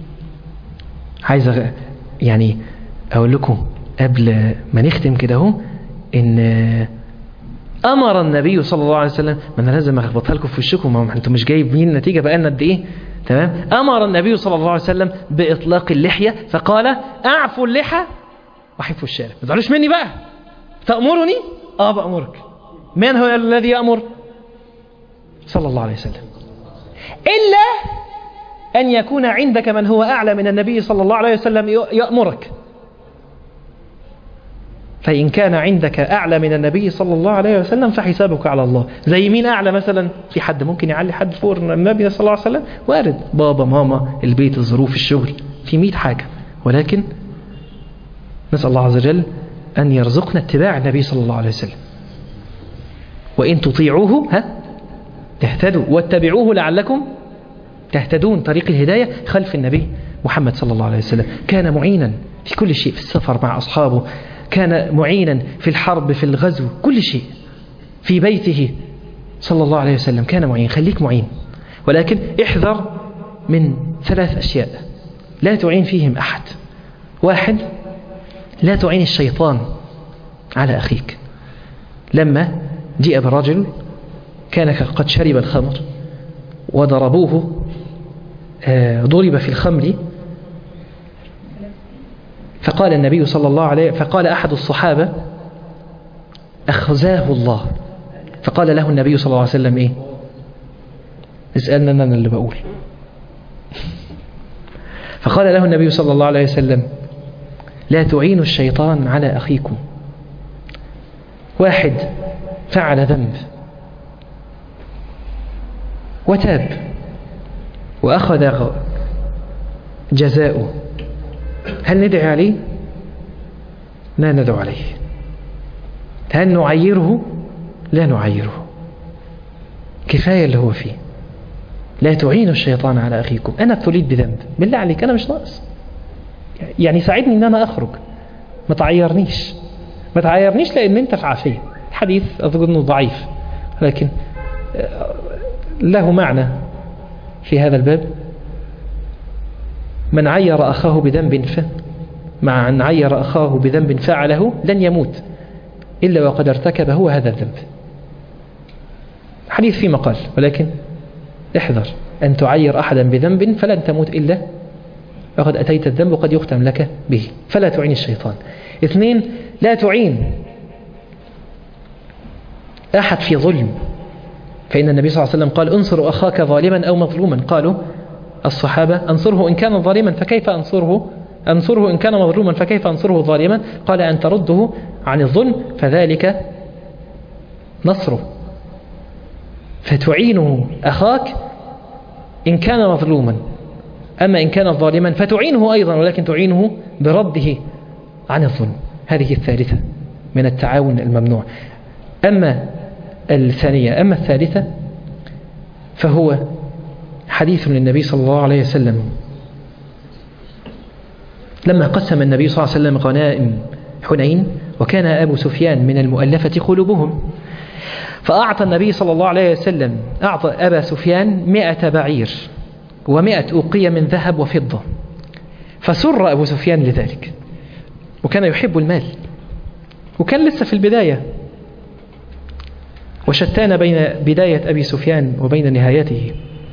عايز يعني أقول لكم قبل ما نختم كده اهو إن أمر النبي صلى الله عليه وسلم ما أنا لازم أخبطها لكم في وشكم ما أنتم مش جايبين النتيجة بقى لنا قد إيه تمام أمر النبي صلى الله عليه وسلم بإطلاق اللحية فقال أعفوا اللحى وحفوا الشارع ما تزعلوش مني بقى تأمرني آه بأمرك من هو الذي يأمر صلى الله عليه وسلم إلا أن يكون عندك من هو أعلى من النبي صلى الله عليه وسلم يأمرك فإن كان عندك أعلى من النبي صلى الله عليه وسلم فحسابك على الله زي مين أعلى مثلا في حد ممكن يعلي حد فوق النبي صلى الله عليه وسلم وارد بابا ماما البيت الظروف الشغل في مئة حاجة ولكن نسأل الله عز وجل أن يرزقنا اتباع النبي صلى الله عليه وسلم وإن تطيعوه ها تهتدوا واتبعوه لعلكم تهتدون طريق الهداية خلف النبي محمد صلى الله عليه وسلم كان معينا في كل شيء في السفر مع أصحابه كان معينا في الحرب في الغزو كل شيء في بيته صلى الله عليه وسلم كان معين خليك معين ولكن احذر من ثلاث أشياء لا تعين فيهم أحد واحد لا تعين الشيطان على أخيك لما جاء برجل كان قد شرب الخمر وضربوه ضرب في الخمر فقال النبي صلى الله عليه فقال أحد الصحابة أخزاه الله فقال له النبي صلى الله عليه وسلم إيه اسألنا أنا اللي بقول فقال له النبي صلى الله عليه وسلم لا تعينوا الشيطان على أخيكم واحد فعل ذنب وتاب وأخذ جزاؤه هل ندعي عليه لا ندعو عليه هل نعيره لا نعيره كفاية اللي هو فيه لا تعينوا الشيطان على أخيكم أنا ابتليت بذنب بالله عليك أنا مش ناقص يعني ساعدني أن أنا أخرج ما تعيرنيش ما تعيرنيش لأن أنت في عافية الحديث أظن ضعيف لكن له معنى في هذا الباب من عير أخاه بذنب ف مع أن عير أخاه بذنب فعله لن يموت إلا وقد ارتكب هو هذا الذنب حديث في مقال ولكن احذر أن تعير أحدا بذنب فلن تموت إلا وقد أتيت الذنب وقد يختم لك به فلا تعين الشيطان اثنين لا تعين أحد في ظلم فإن النبي صلى الله عليه وسلم قال انصر أخاك ظالما أو مظلوما قالوا الصحابة أنصره إن كان ظالما فكيف أنصره أنصره إن كان مظلوما فكيف أنصره ظالما قال أن ترده عن الظلم فذلك نصره فتعينه أخاك إن كان مظلوما أما إن كان ظالما فتعينه أيضا ولكن تعينه برده عن الظلم هذه الثالثة من التعاون الممنوع أما الثانية أما الثالثة فهو حديث من النبي صلى الله عليه وسلم لما قسم النبي صلى الله عليه وسلم غنائم حنين وكان أبو سفيان من المؤلفة قلوبهم فأعطى النبي صلى الله عليه وسلم أعطى أبا سفيان مئة بعير ومئة أوقية من ذهب وفضة فسر أبو سفيان لذلك وكان يحب المال وكان لسه في البداية وشتان بين بداية أبي سفيان وبين نهايته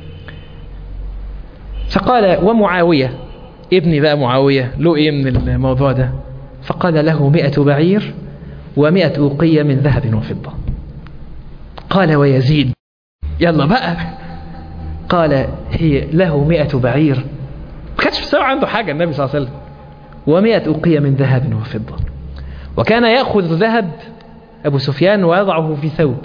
فقال ومعاوية ابني بقى معاوية له إيه من الموضوع ده فقال له مئة بعير ومئة أوقية من ذهب وفضة قال ويزيد يلا بقى قال هي له مئة بعير ما كانش بسبب عنده حاجة النبي صلى الله عليه وسلم ومئة أوقية من ذهب وفضة وكان يأخذ ذهب أبو سفيان ويضعه في ثوب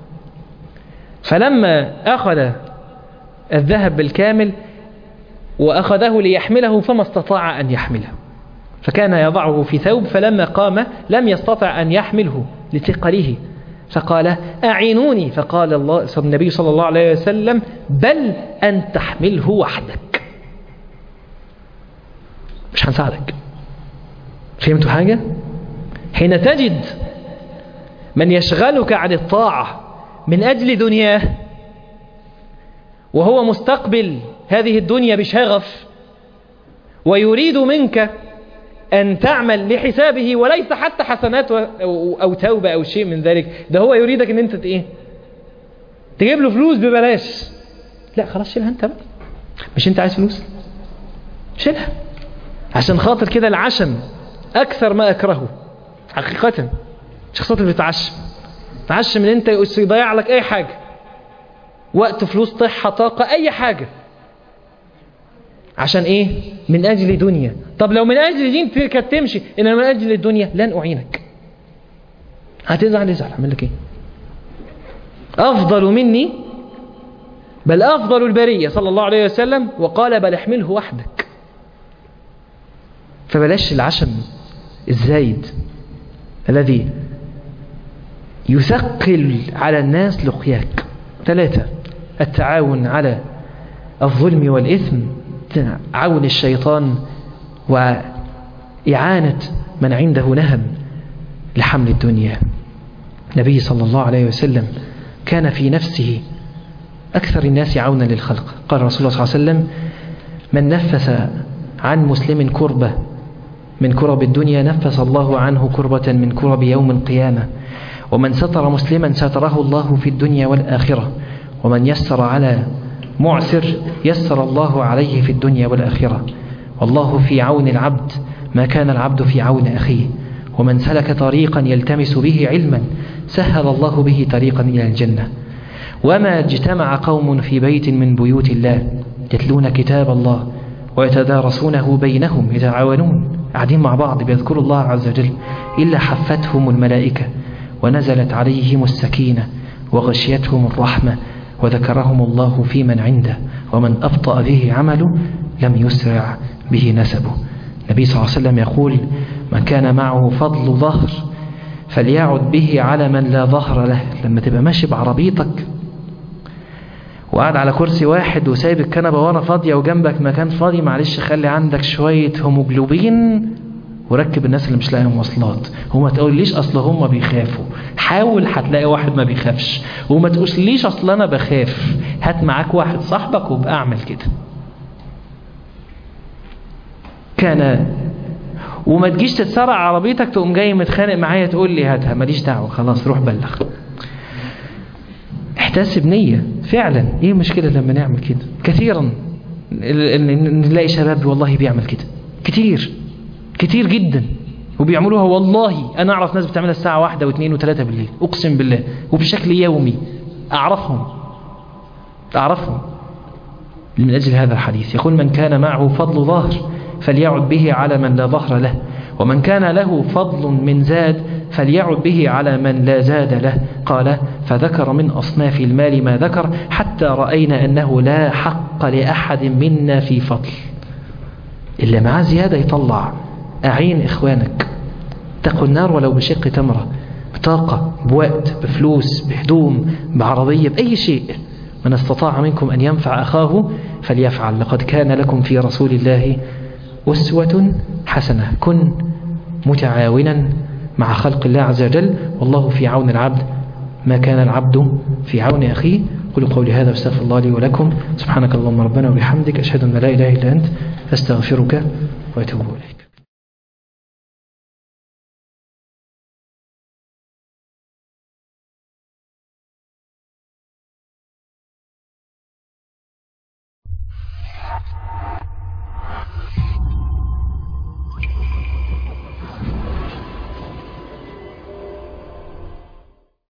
فلما أخذ الذهب بالكامل وأخذه ليحمله فما استطاع أن يحمله فكان يضعه في ثوب فلما قام لم يستطع أن يحمله لثقله فقال أعينوني فقال الله النبي صلى الله عليه وسلم بل أن تحمله وحدك مش هنساعدك فهمتوا حاجة حين تجد من يشغلك عن الطاعة من أجل دنياه وهو مستقبل هذه الدنيا بشغف ويريد منك أن تعمل لحسابه وليس حتى حسنات أو توبة أو شيء من ذلك ده هو يريدك أن أنت إيه تجيب له فلوس ببلاش لا خلاص شيلها أنت بقى مش أنت عايز فلوس شيلها عشان خاطر كده العشم أكثر ما أكرهه حقيقة شخصيات اللي بتعشم تعشم ان انت يضيع لك اي حاجة وقت فلوس صحة طاقة اي حاجة عشان ايه من اجل دنيا طب لو من اجل دين كانت تمشي انما من اجل الدنيا لن اعينك هتزعل ازعل اعمل لك ايه افضل مني بل افضل البريه صلى الله عليه وسلم وقال بل احمله وحدك فبلاش العشم الزايد الذي يثقل على الناس لقياك ثلاثة التعاون على الظلم والإثم عون الشيطان وإعانة من عنده نهم لحمل الدنيا النبي صلى الله عليه وسلم كان في نفسه أكثر الناس عونا للخلق قال رسول الله صلى الله عليه وسلم من نفس عن مسلم كربة من كرب الدنيا نفس الله عنه كربة من كرب يوم القيامة ومن ستر مسلما ستره الله في الدنيا والآخرة ومن يسر على معسر يسر الله عليه في الدنيا والآخرة والله في عون العبد ما كان العبد في عون أخيه ومن سلك طريقا يلتمس به علما سهل الله به طريقا إلى الجنة وما اجتمع قوم في بيت من بيوت الله يتلون كتاب الله ويتدارسونه بينهم يتعاونون قاعدين مع بعض بيذكروا الله عز وجل إلا حفتهم الملائكة ونزلت عليهم السكينة وغشيتهم الرحمة وذكرهم الله في من عنده ومن أبطأ به عمله لم يسرع به نسبه النبي صلى الله عليه وسلم يقول من كان معه فضل ظهر فليعد به على من لا ظهر له لما تبقى ماشي بعربيتك وقاعد على كرسي واحد وسايب الكنبة ورا فاضية وجنبك مكان فاضي معلش خلي عندك شوية هيموجلوبين وركب الناس اللي مش لاقيه مواصلات وما تقوليش اصل هم بيخافوا حاول هتلاقي واحد ما بيخافش وما تقوليش اصل انا بخاف هات معاك واحد صاحبك وابقى اعمل كده كان وما تجيش تتسرع عربيتك تقوم جاي متخانق معايا تقول لي هاتها ماليش دعوه خلاص روح بلغ احتسب نية فعلا ايه المشكلة لما نعمل كده كثيرا نلاقي شباب والله بيعمل كده كتير كتير جدا وبيعملوها والله انا اعرف ناس بتعملها الساعة واحدة واثنين وثلاثة بالليل اقسم بالله وبشكل يومي اعرفهم اعرفهم من اجل هذا الحديث يقول من كان معه فضل ظهر فليعد به على من لا ظهر له ومن كان له فضل من زاد فليعد به على من لا زاد له قال فذكر من أصناف المال ما ذكر حتى رأينا أنه لا حق لأحد منا في فضل إلا مع زيادة يطلع أعين إخوانك تقوا النار ولو بشق تمرة بطاقة بوقت بفلوس بهدوم بعربية بأي شيء من استطاع منكم أن ينفع أخاه فليفعل لقد كان لكم في رسول الله أسوة حسنة كن متعاونا مع خلق الله عز وجل والله في عون العبد ما كان العبد في عون أخيه قولوا قولي هذا واستغفر الله لي ولكم سبحانك اللهم ربنا وبحمدك أشهد أن لا إله إلا أنت أستغفرك وأتوب إليك